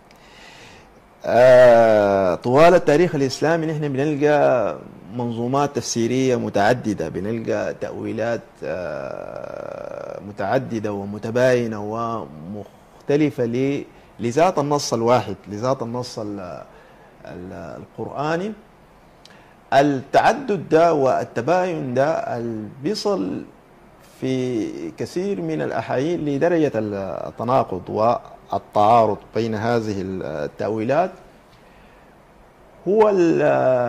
[SPEAKER 2] آه، طوال التاريخ الإسلامي نحن بنلقى منظومات تفسيرية متعددة بنلقى تأويلات آه، متعددة ومتباينة ومختلفة ل- لذات النص الواحد لذات النص ال- ال- القرآني التعدد ده والتباين ده ال- بيصل في كثير من الأحايين لدرجة التناقض والتعارض بين هذه التأويلات هو ال-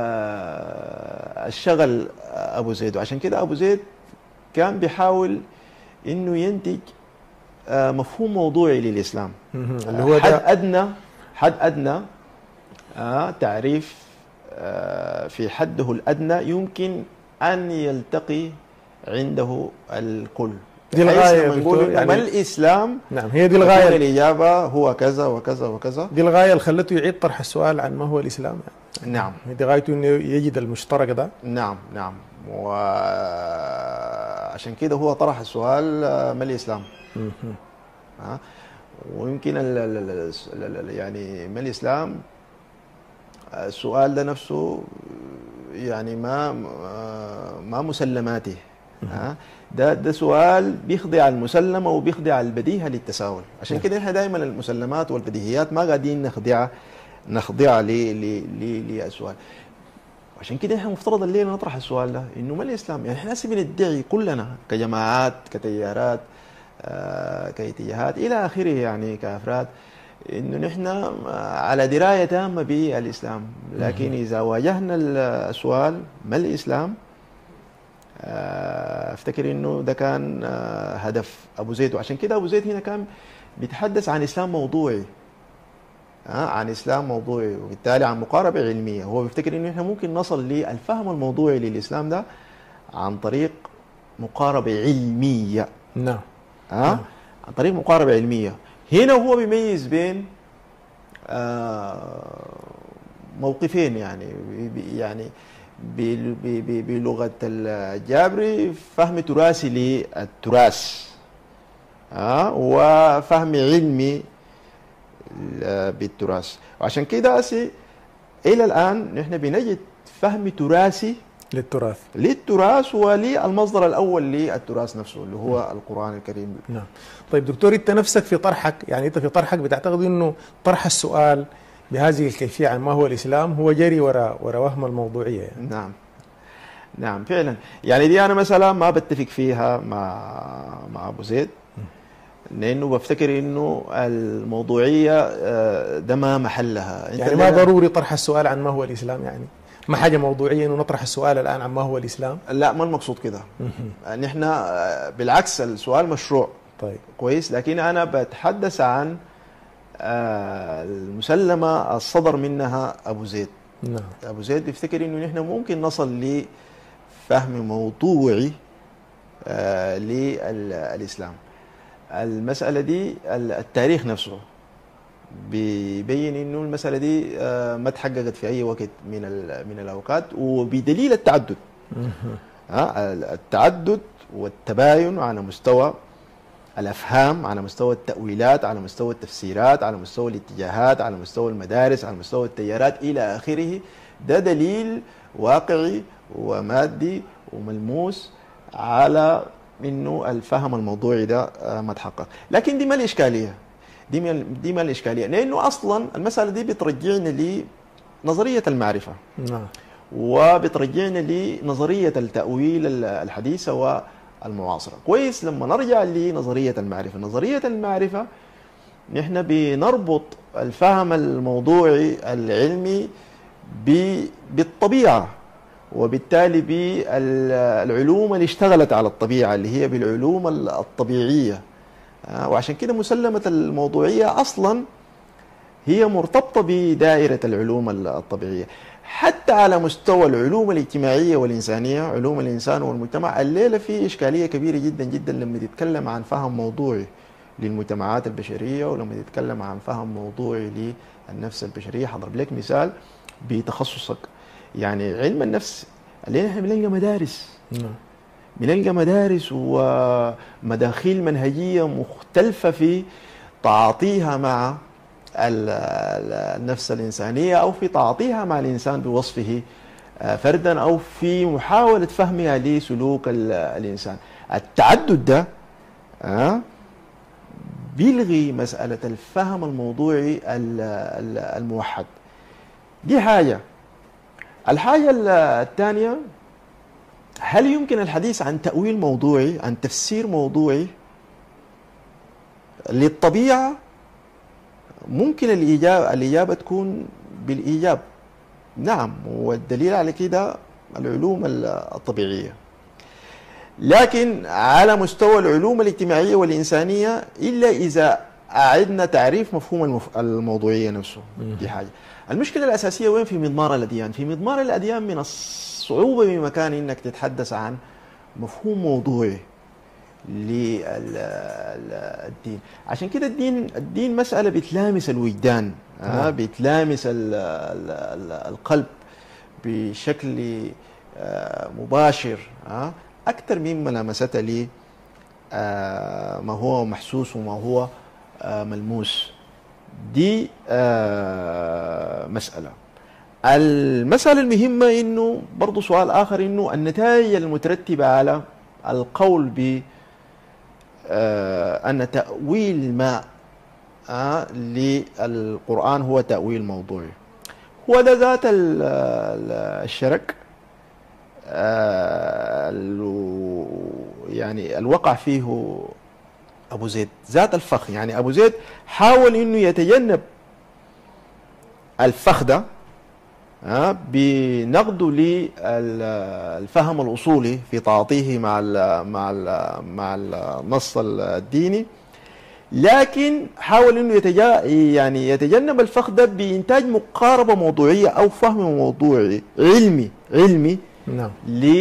[SPEAKER 2] الشغل أبو زيد وعشان كده أبو زيد كان بيحاول إنه ينتج آه، مفهوم موضوعي للإسلام
[SPEAKER 1] مهم. اللي هو
[SPEAKER 2] حد
[SPEAKER 1] ده
[SPEAKER 2] ادنى حد ادنى آه تعريف آه في حده الادنى يمكن ان يلتقي عنده الكل
[SPEAKER 1] دي
[SPEAKER 2] بحيث
[SPEAKER 1] الغاية يا
[SPEAKER 2] لما نقول
[SPEAKER 1] دكتور،
[SPEAKER 2] إنه
[SPEAKER 1] يعني-
[SPEAKER 2] ما الاسلام
[SPEAKER 1] نعم هي دي
[SPEAKER 2] تكون
[SPEAKER 1] الغايه
[SPEAKER 2] الاجابه هو كذا وكذا وكذا
[SPEAKER 1] دي الغايه اللي خلته يعيد طرح السؤال عن ما هو الاسلام
[SPEAKER 2] نعم
[SPEAKER 1] يعني دي غايته انه يجد المشترك ده
[SPEAKER 2] نعم نعم وعشان كده هو طرح السؤال آه، ما الاسلام
[SPEAKER 1] مهم.
[SPEAKER 2] ها ويمكن ال ال ال ال ال يعني ما الاسلام السؤال ده نفسه يعني ما ما مسلماته ها ده ده سؤال بيخضع المسلمه وبيخضع البديهه للتساؤل عشان كده احنا دائما المسلمات والبديهيات ما قاعدين نخضعها نخضعها ل- ل- ل- للسؤال عشان كده احنا مفترض الليله نطرح السؤال ده انه ما الاسلام؟ يعني احنا هسه بندعي كلنا كجماعات كتيارات آه، كاتجاهات الى اخره يعني كافراد انه نحن آه، على درايه تامه بالاسلام لكن اذا واجهنا السؤال ما الاسلام؟ آه، افتكر انه ده كان آه، هدف ابو زيد وعشان كده ابو زيد هنا كان بيتحدث عن اسلام موضوعي ها عن اسلام موضوعي وبالتالي عن مقاربه علميه هو بيفتكر انه احنا ممكن نصل للفهم الموضوعي للاسلام ده عن طريق مقاربه علميه
[SPEAKER 1] نعم
[SPEAKER 2] ها عن طريق مقاربه علميه هنا هو بيميز بين آه، موقفين يعني بي- يعني بال- ب- ب- بلغه الجابري فهم تراثي للتراث ها وفهم علمي ل- بالتراث وعشان كده أسي الى الان نحن بنجد فهم تراثي
[SPEAKER 1] للتراث
[SPEAKER 2] للتراث وللمصدر الاول للتراث نفسه اللي هو القران الكريم
[SPEAKER 1] نعم طيب دكتور انت نفسك في طرحك يعني انت في طرحك بتعتقد انه طرح السؤال بهذه الكيفيه عن ما هو الاسلام هو جري وراء وراء وهم الموضوعيه يعني.
[SPEAKER 2] نعم نعم فعلا يعني دي انا مثلا ما بتفق فيها مع مع ابو زيد لانه بفتكر انه الموضوعيه آه، ده ما محلها أنت
[SPEAKER 1] يعني ما
[SPEAKER 2] الليلة-
[SPEAKER 1] ضروري طرح السؤال عن ما هو الاسلام يعني ما حاجه موضوعيه انه نطرح السؤال الان عن ما هو الاسلام
[SPEAKER 2] لا ما المقصود كده نحن آه، بالعكس السؤال مشروع
[SPEAKER 1] طيب
[SPEAKER 2] كويس لكن انا بتحدث عن آه، المسلمه الصدر منها ابو زيد
[SPEAKER 1] نعم
[SPEAKER 2] ابو زيد بيفتكر انه نحن ممكن نصل لفهم موضوعي آه، للاسلام المساله دي ال- التاريخ نفسه بيبين انه المساله دي آه، ما تحققت في اي وقت من ال- من الاوقات وبدليل التعدد ها، التعدد والتباين على مستوى الافهام على مستوى التاويلات على مستوى التفسيرات على مستوى الاتجاهات على مستوى المدارس على مستوى التيارات الى اخره ده دليل واقعي ومادي وملموس على انه الفهم الموضوعي ده آه، ما تحقق لكن دي ما الاشكاليه دي ما دي ما الاشكاليه لانه اصلا المساله دي بترجعنا لنظريه المعرفه
[SPEAKER 1] نعم
[SPEAKER 2] وبترجعنا لنظريه التاويل ال- الحديثه والمعاصره كويس لما نرجع لنظريه المعرفه نظريه المعرفه نحن بنربط الفهم الموضوعي العلمي ب- بالطبيعه وبالتالي بالعلوم اللي اشتغلت على الطبيعه اللي هي بالعلوم ال- الطبيعيه آه، وعشان كده مسلمه الموضوعيه اصلا هي مرتبطه بدائره العلوم ال- الطبيعيه حتى على مستوى العلوم الاجتماعيه والانسانيه علوم الانسان والمجتمع الليله في اشكاليه كبيره جدا جدا لما تتكلم عن فهم موضوعي للمجتمعات البشريه ولما تتكلم عن فهم موضوعي للنفس البشريه حضرب لك مثال بتخصصك يعني علم النفس اللي احنا بنلقى مدارس
[SPEAKER 1] نعم
[SPEAKER 2] بنلقى مدارس ومداخيل منهجية مختلفة في تعاطيها مع ال- ال- النفس الإنسانية أو في تعاطيها مع الإنسان بوصفه آه، فردا أو في محاولة فهمها لسلوك ال- الإنسان التعدد ده آه، بيلغي مسألة الفهم الموضوعي ال- ال- الموحد دي حاجة الحاجة ال- الثانية هل يمكن الحديث عن تأويل موضوعي عن تفسير موضوعي للطبيعة ممكن الإجابة, الإجابة تكون بالإيجاب نعم والدليل على كده العلوم ال- الطبيعية لكن على مستوى العلوم الاجتماعية والإنسانية إلا إذا أعدنا تعريف مفهوم المف... الموضوعية نفسه دي حاجة المشكلة الأساسية وين في مضمار الأديان في مضمار الأديان من الصعوبة بمكان إنك تتحدث عن مفهوم موضوعي للدين عشان كده الدين الدين مسألة بتلامس الوجدان آه
[SPEAKER 1] نعم.
[SPEAKER 2] بتلامس ال ال ال القلب بشكل آه مباشر آه أكثر من ملامستها ل آه ما هو محسوس وما هو آه ملموس دي آه مسألة المسألة المهمة إنه برضو سؤال آخر إنه النتائج المترتبة على القول ب آه، أن تأويل ما آه، للقرآن هو تأويل موضوعي هو ده ذات ال- ال- الشرك آه، ال- يعني الوقع فيه أبو زيد ذات الفخ يعني أبو زيد حاول إنه يتجنب الفخ ده ها، بنقده للفهم الاصولي في تعاطيه مع ال مع ال مع النص الديني لكن حاول انه يتجا يعني يتجنب الفخ ده بانتاج مقاربه موضوعيه او فهم موضوعي علمي علمي
[SPEAKER 1] نعم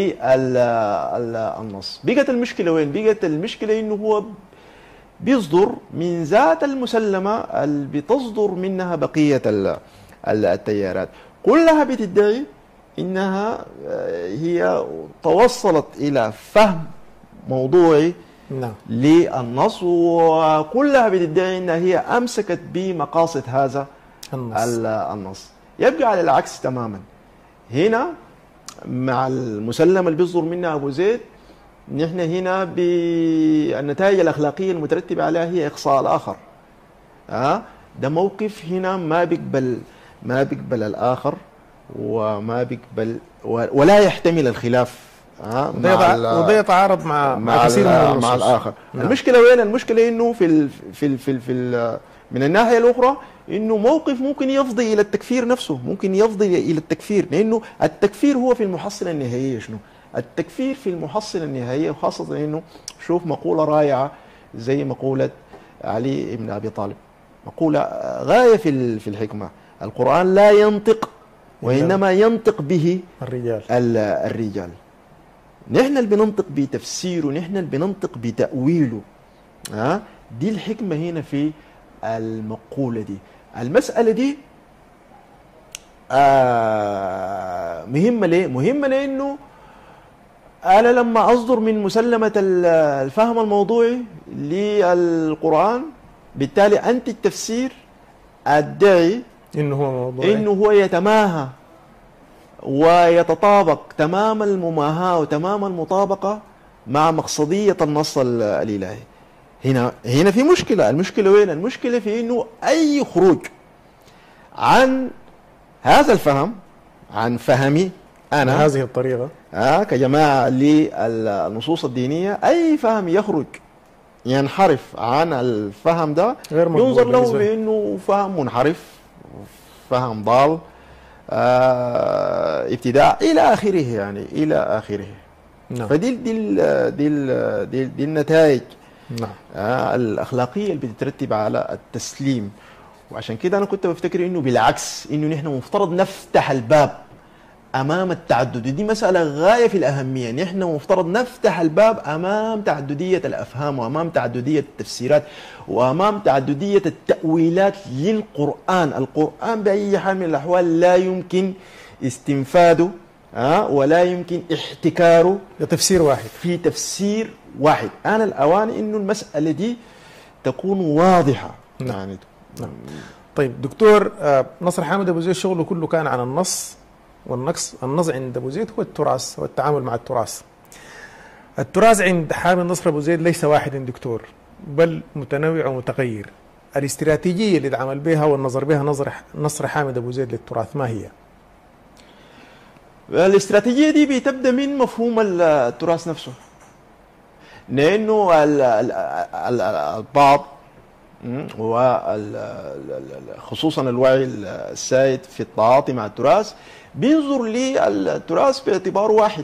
[SPEAKER 2] للنص بقت المشكله وين بقت المشكله انه هو بيصدر من ذات المسلمه اللي بتصدر منها بقيه ال- ال- التيارات كلها بتدعي انها آه، هي توصلت الى فهم موضوعي
[SPEAKER 1] نعم
[SPEAKER 2] للنص وكلها بتدعي انها هي امسكت بمقاصد هذا
[SPEAKER 1] النص
[SPEAKER 2] ال- النص يبقى على العكس تماما هنا مع المسلم اللي بيصدر منها ابو زيد نحن هنا بالنتائج الاخلاقيه المترتبه عليها هي اقصاء الاخر ها ده موقف هنا ما بيقبل ما بيقبل الاخر وما بيقبل و- ولا يحتمل الخلاف ها
[SPEAKER 1] وده يتع- وده يتعارض مع مع
[SPEAKER 2] مع,
[SPEAKER 1] كثير من
[SPEAKER 2] ال-
[SPEAKER 1] النصوص
[SPEAKER 2] مع الاخر
[SPEAKER 1] نعم.
[SPEAKER 2] المشكله وين المشكله انه في ال في ال في, ال في ال من الناحيه الاخرى انه موقف ممكن يفضي الى التكفير نفسه ممكن يفضي الى التكفير لانه التكفير هو في المحصله النهائيه شنو التكفير في المحصله النهائيه وخاصه انه شوف مقوله رائعه زي مقوله علي بن ابي طالب مقوله غايه في ال- في الحكمه القران لا ينطق وانما ينطق به
[SPEAKER 1] الرجال
[SPEAKER 2] ال- الرجال نحن اللي بننطق بتفسيره نحن اللي بننطق بتأويله ها دي الحكمة هنا في المقولة دي المسألة دي آه مهمة ليه؟ مهمة لأنه أنا لما أصدر من مسلمة ال- الفهم الموضوعي للقرآن بالتالي أنت التفسير أدعي
[SPEAKER 1] انه هو موضوع
[SPEAKER 2] انه هو يتماهى ويتطابق تمام المماهاة وتمام المطابقة مع مقصدية النص ال- الإلهي هنا هنا في مشكلة المشكلة وين المشكلة في انه اي خروج عن هذا الفهم عن فهمي انا
[SPEAKER 1] بهذه الطريقة
[SPEAKER 2] آه كجماعة للنصوص الدينية أي فهم يخرج ينحرف عن الفهم ده
[SPEAKER 1] غير مقبول
[SPEAKER 2] ينظر له
[SPEAKER 1] بالنسبة لي.
[SPEAKER 2] بأنه فهم منحرف فهم ضال آه ابتداع إلى آخره يعني إلى آخره
[SPEAKER 1] نعم
[SPEAKER 2] فدي دي ال- دي ال- دي, دي النتائج
[SPEAKER 1] نعم
[SPEAKER 2] آه الأخلاقية اللي بتترتب على التسليم وعشان كده أنا كنت بفتكر إنه بالعكس إنه نحن مفترض نفتح الباب امام التعدد دي مساله غايه في الاهميه نحن مفترض نفتح الباب امام تعدديه الافهام وامام تعدديه التفسيرات وامام تعدديه التاويلات للقران القران باي حال من الاحوال لا يمكن استنفاده ها ولا يمكن احتكاره
[SPEAKER 1] ده تفسير واحد
[SPEAKER 2] في تفسير واحد انا الاوان انه المساله دي تكون واضحه
[SPEAKER 1] نعم.
[SPEAKER 2] يعني
[SPEAKER 1] نعم. طيب دكتور آه، نصر حامد ابو زيد شغله كله كان عن النص والنقص النص عند ابو زيد هو التراث والتعامل مع التراث التراث عند حامد نصر ابو زيد ليس واحد دكتور بل متنوع ومتغير الاستراتيجيه اللي اتعامل بها والنظر بها نظر نصر حامد ابو زيد للتراث ما هي؟
[SPEAKER 2] الاستراتيجية دي بتبدأ من مفهوم ال- التراث نفسه لأنه ال- ال- ال- البعض وخصوصا الوعي السائد في التعاطي مع التراث بينظر للتراث باعتباره واحد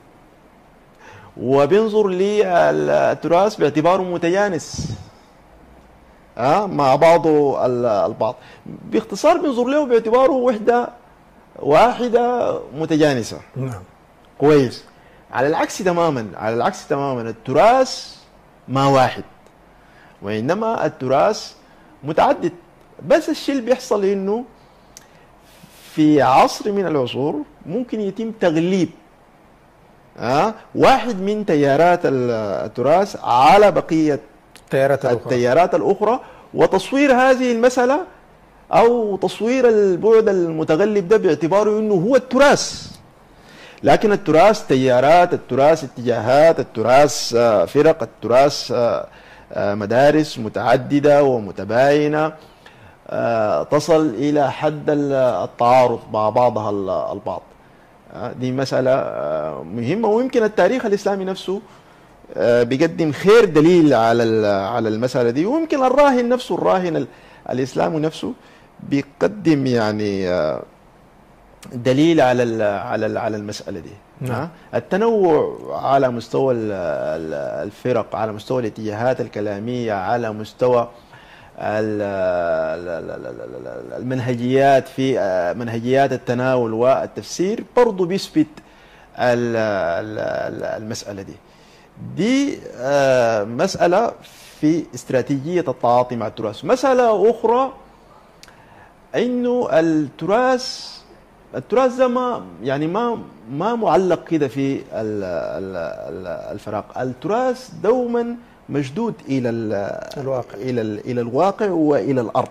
[SPEAKER 2] وبينظر للتراث باعتباره متجانس آه مع بعضه ال- البعض باختصار بينظر له باعتباره وحدة واحدة متجانسة
[SPEAKER 1] نعم
[SPEAKER 2] كويس على العكس تماما على العكس تماما التراث ما واحد وإنما التراث متعدد بس الشيء اللي بيحصل إنه في عصر من العصور ممكن يتم تغليب آه واحد من تيارات ال- التراث على بقية
[SPEAKER 1] التيارات الاخرى
[SPEAKER 2] التيارات الأخرى وتصوير هذه المسألة أو تصوير البعد المتغلب ده باعتباره أنه هو التراث لكن التراث تيارات التراث اتجاهات التراث آه، فرق التراث آه، آه، مدارس متعددة ومتباينة آه، تصل إلى حد ال- التعارض مع بعضها ال- البعض آه، دي مسألة آه، مهمة ويمكن التاريخ الإسلامي نفسه آه، بيقدم خير دليل على ال- على المسألة دي ويمكن الراهن نفسه الراهن ال- الإسلامي نفسه بيقدم يعني آه، دليل على ال- على ال- على المسألة دي
[SPEAKER 1] نعم.
[SPEAKER 2] آه، التنوع على مستوى ال- ال- الفرق على مستوى الاتجاهات الكلامية على مستوى ال- ال- ال- ال- ال- المنهجيات في آه، منهجيات التناول والتفسير برضو بيثبت ال- ال- ال- المسألة دي دي آه، مسألة في استراتيجية التعاطي مع التراث مسألة أخرى انه التراث التراث ده ما يعني ما ما معلق كده في ال- ال- ال- الفراغ التراث دوما مشدود الى ال-
[SPEAKER 1] الواقع.
[SPEAKER 2] الى ال- الى الواقع والى الارض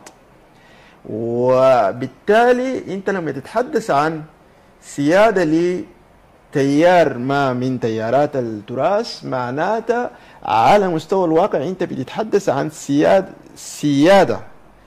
[SPEAKER 2] وبالتالي انت لما تتحدث عن سياده لتيار ما من تيارات التراث معناته على مستوى الواقع انت بتتحدث عن سياده سياده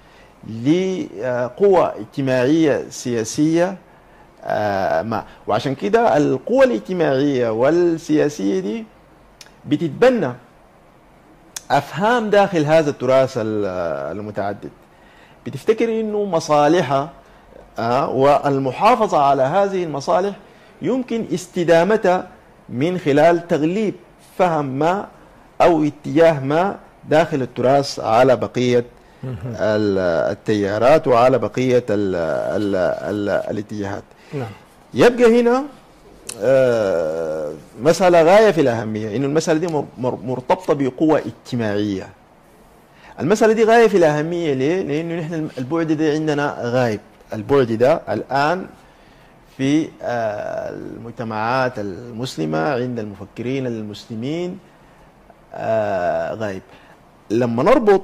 [SPEAKER 2] لقوى اجتماعيه سياسيه آه، ما وعشان كده القوى الاجتماعيه والسياسيه دي بتتبنى افهام داخل هذا التراث ال- المتعدد بتفتكر انه مصالحها آه، والمحافظه على هذه المصالح يمكن استدامتها من خلال تغليب فهم ما او اتجاه ما داخل التراث على بقيه ال- التيارات وعلى بقيه ال ال ال الاتجاهات
[SPEAKER 1] نعم
[SPEAKER 2] يبقى هنا آه، مسألة غاية في الأهمية إنه المسألة دي مر- مر- مرتبطة بقوة اجتماعية المسألة دي غاية في الأهمية ليه؟ لأنه نحن البعد ده عندنا غايب البعد ده الآن في آه، المجتمعات المسلمة عند المفكرين المسلمين آه، غايب لما نربط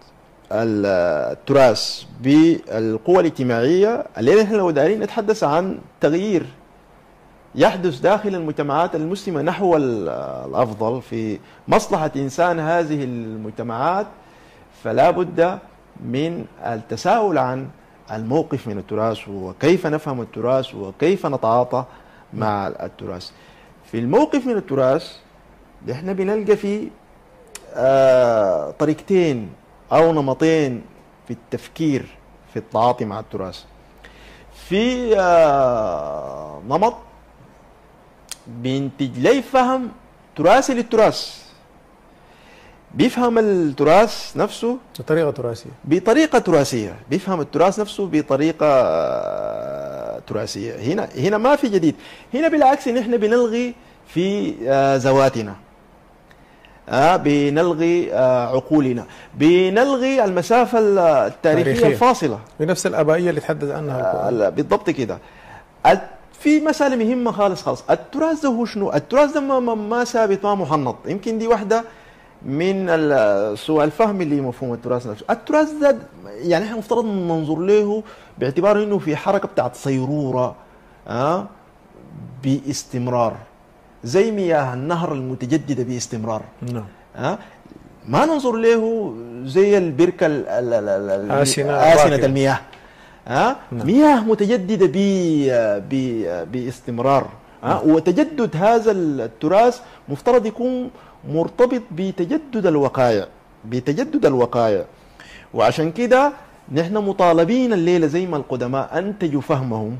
[SPEAKER 2] التراث بالقوى الاجتماعية الليلة نحن لو دارين نتحدث عن تغيير يحدث داخل المجتمعات المسلمة نحو ال- الأفضل في مصلحة إنسان هذه المجتمعات فلا بد من التساؤل عن الموقف من التراث وكيف نفهم التراث وكيف نتعاطى مع التراث في الموقف من التراث احنا بنلقى فيه آه طريقتين او نمطين في التفكير في التعاطي مع التراث في آه نمط بينتج لي فهم تراثي للتراث بيفهم التراث نفسه
[SPEAKER 1] بطريقه تراثيه
[SPEAKER 2] بطريقه تراثيه بيفهم التراث نفسه بطريقه آه، تراثيه هنا هنا ما في جديد هنا بالعكس ان احنا بنلغي في آه، ذواتنا آه بنلغي آه عقولنا بنلغي المسافه التاريخيه
[SPEAKER 1] تاريخية.
[SPEAKER 2] الفاصله
[SPEAKER 1] بنفس الابائيه اللي تحدث عنها القرآن.
[SPEAKER 2] آه، بالضبط كده ال- في مسألة مهمة خالص خالص التراث ده هو شنو؟ التراث ده ما, ما, ما ثابت ما محنط يمكن دي واحدة من ال- سوء الفهم اللي مفهوم التراث نفسه التراث ده يعني احنا مفترض ننظر له باعتبار انه في حركة بتاعت صيرورة آه باستمرار زي مياه النهر المتجددة باستمرار
[SPEAKER 1] نعم
[SPEAKER 2] ها ما ننظر له زي البركة ال- ال- ال- ال-
[SPEAKER 1] آسنة
[SPEAKER 2] آسنة
[SPEAKER 1] راكدة.
[SPEAKER 2] المياه ها
[SPEAKER 1] نعم.
[SPEAKER 2] مياه متجددة ب ب باستمرار ها وتجدد هذا التراث مفترض يكون مرتبط بتجدد الوقائع بتجدد الوقائع وعشان كده نحن مطالبين الليلة زي ما القدماء أنتجوا فهمهم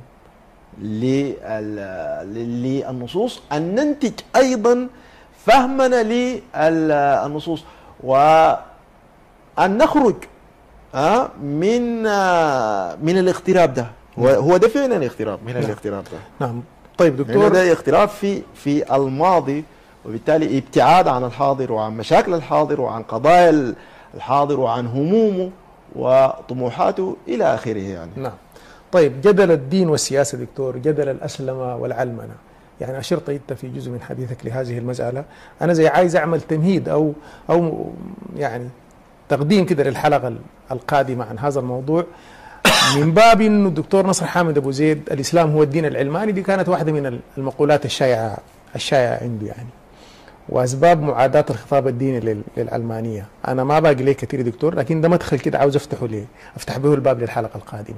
[SPEAKER 2] لل- للنصوص أن ننتج أيضا فهمنا للنصوص وأن نخرج آه، من آه، من الاغتراب ده هو هو ده فعلا اغتراب من
[SPEAKER 1] نعم.
[SPEAKER 2] الاغتراب ده
[SPEAKER 1] نعم طيب
[SPEAKER 2] لأنه
[SPEAKER 1] دكتور
[SPEAKER 2] ده اغتراب في في الماضي وبالتالي ابتعاد عن الحاضر وعن مشاكل الحاضر وعن قضايا الحاضر وعن همومه وطموحاته الى اخره يعني
[SPEAKER 1] نعم طيب جدل الدين والسياسة دكتور جدل الأسلمة والعلمنة يعني أشرت أنت في جزء من حديثك لهذه المسألة أنا زي عايز أعمل تمهيد أو أو يعني تقديم كده للحلقة ال- القادمة عن هذا الموضوع من باب انه الدكتور نصر حامد ابو زيد الاسلام هو الدين العلماني دي كانت واحده من المقولات الشائعه الشائعه عنده يعني واسباب معاداه الخطاب الديني لل- للعلمانيه انا ما باقي ليه كثير دكتور لكن ده مدخل كده عاوز افتحه ليه افتح به الباب للحلقه القادمه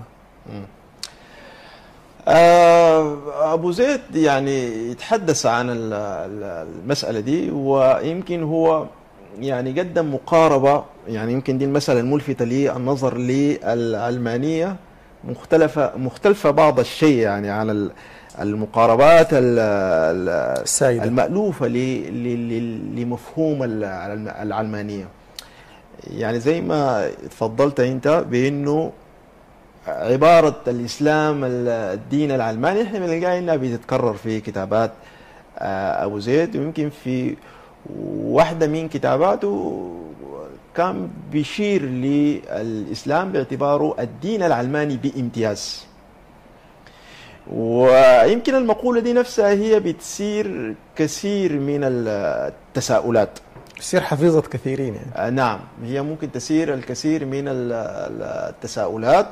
[SPEAKER 2] آه، ابو زيد يعني يتحدث عن ال- ال- المساله دي ويمكن هو يعني قدم مقاربه يعني يمكن دي المساله الملفته للنظر للعلمانيه مختلفه مختلفه بعض الشيء يعني عن ال- المقاربات ال- ال-
[SPEAKER 1] السائده
[SPEAKER 2] المألوفة ل- ل- ل- لمفهوم العلم- العلمانية يعني زي ما تفضلت انت بانه عبارة الاسلام ال- الدين العلماني احنا بنلقاها انها بتتكرر في كتابات آه، ابو زيد ويمكن في واحدة من كتاباته كان بيشير للاسلام باعتباره الدين العلماني بامتياز ويمكن المقولة دي نفسها هي بتثير كثير من التساؤلات
[SPEAKER 1] تصير حفيظه كثيرين يعني
[SPEAKER 2] آه، نعم هي ممكن تثير الكثير من ال- ال- التساؤلات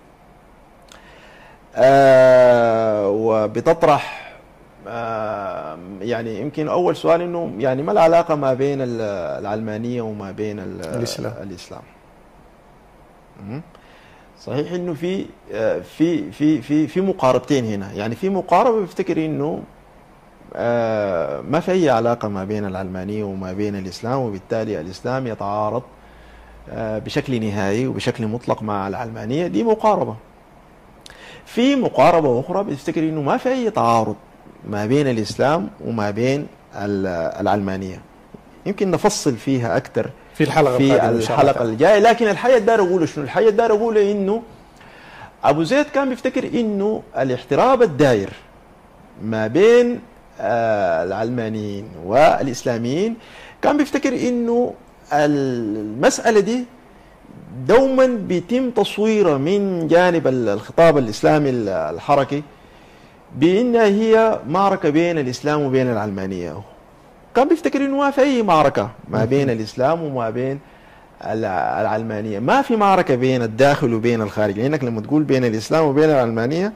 [SPEAKER 2] آه، وبتطرح آه، يعني يمكن اول سؤال انه يعني ما العلاقه ما بين ال- العلمانيه وما بين ال-
[SPEAKER 1] الإسلام.
[SPEAKER 2] الاسلام مم. صحيح انه في آه، في في في في مقاربتين هنا يعني في مقاربه بفتكر انه آه، ما في اي علاقه ما بين العلمانيه وما بين الاسلام وبالتالي الاسلام يتعارض آه، بشكل نهائي وبشكل مطلق مع العلمانيه دي مقاربه في مقاربه اخرى بتفتكر انه ما في اي تعارض ما بين الاسلام وما بين ال- العلمانيه يمكن نفصل فيها اكثر
[SPEAKER 1] في الحلقه
[SPEAKER 2] في
[SPEAKER 1] القادمه إن شاء الله
[SPEAKER 2] الحلقه الجايه لكن الحقيقه داير اقول شنو الحقيقه داير اقول انه ابو زيد كان بيفتكر انه الاحتراب الداير ما بين آه، العلمانيين والاسلاميين كان بيفتكر انه المساله دي دوما بيتم تصويرها من جانب ال- الخطاب الاسلامي ال- الحركي بانها هي معركه بين الاسلام وبين العلمانيه كان بيفتكر انه ما في اي معركه ما بين الاسلام وما بين الع- العلمانيه ما في معركه بين الداخل وبين الخارج لانك لما تقول بين الاسلام وبين العلمانيه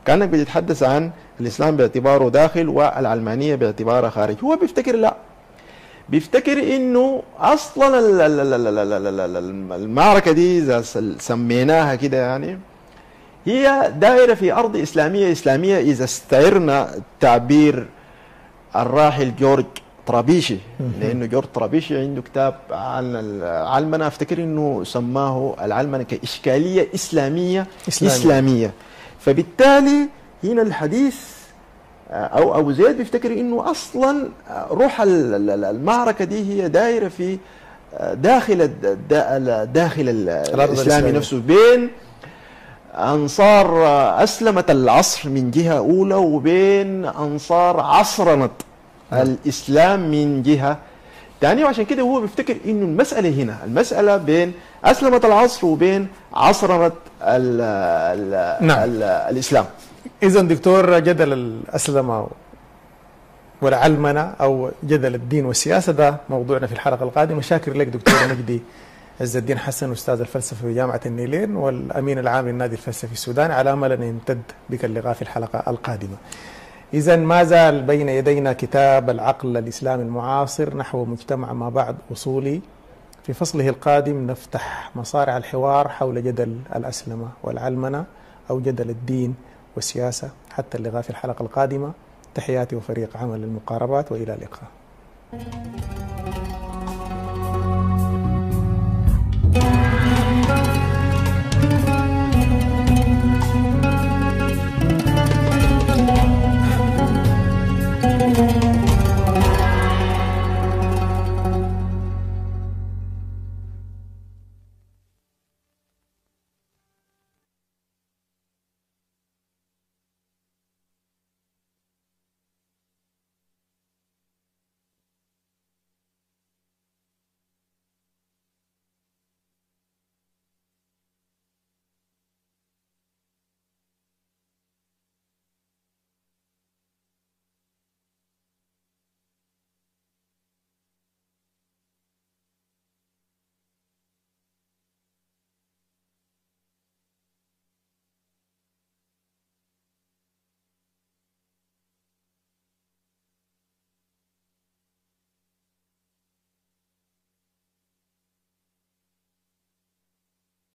[SPEAKER 2] كانك بتتحدث عن الاسلام باعتباره داخل والعلمانيه باعتبارها خارج هو بيفتكر لا بيفتكر انه اصلا ال- ال- ال- ال- ال- ال- ال- ال- المعركه دي اذا س- سميناها كده يعني هي دائره في ارض اسلاميه اسلاميه اذا استعرنا تعبير الراحل جورج طرابيشي لانه جورج طرابيشي عنده كتاب عن العلمنه افتكر انه سماه العلمنه كاشكاليه اسلاميه
[SPEAKER 1] إسلامية.
[SPEAKER 2] اسلاميه, إسلامية. فبالتالي هنا الحديث او ابو زيد بيفتكر انه اصلا روح ال- ال- المعركه دي هي دايره في داخل الد- الد- داخل ال- الاسلامي
[SPEAKER 1] الإسلامية.
[SPEAKER 2] نفسه بين انصار اسلمه العصر من جهه اولى وبين انصار عصرنه الاسلام من جهه ثانيه وعشان كده هو بيفتكر انه المساله هنا المساله بين اسلمه العصر وبين عصرنه ال ال
[SPEAKER 1] نعم.
[SPEAKER 2] ال الاسلام
[SPEAKER 1] اذا دكتور جدل الاسلمه والعلمنه او جدل الدين والسياسه ده موضوعنا في الحلقه القادمه شاكر لك دكتور مجدي عز الدين حسن استاذ الفلسفه في جامعه النيلين والامين العام للنادي الفلسفي السوداني على امل ان يمتد بك اللقاء في الحلقه القادمه. اذا ما زال بين يدينا كتاب العقل الاسلامي المعاصر نحو مجتمع ما بعد اصولي في فصله القادم نفتح مصارع الحوار حول جدل الاسلمه والعلمنه او جدل الدين والسياسه حتى اللقاء في الحلقه القادمه تحياتي وفريق عمل المقاربات والى اللقاء.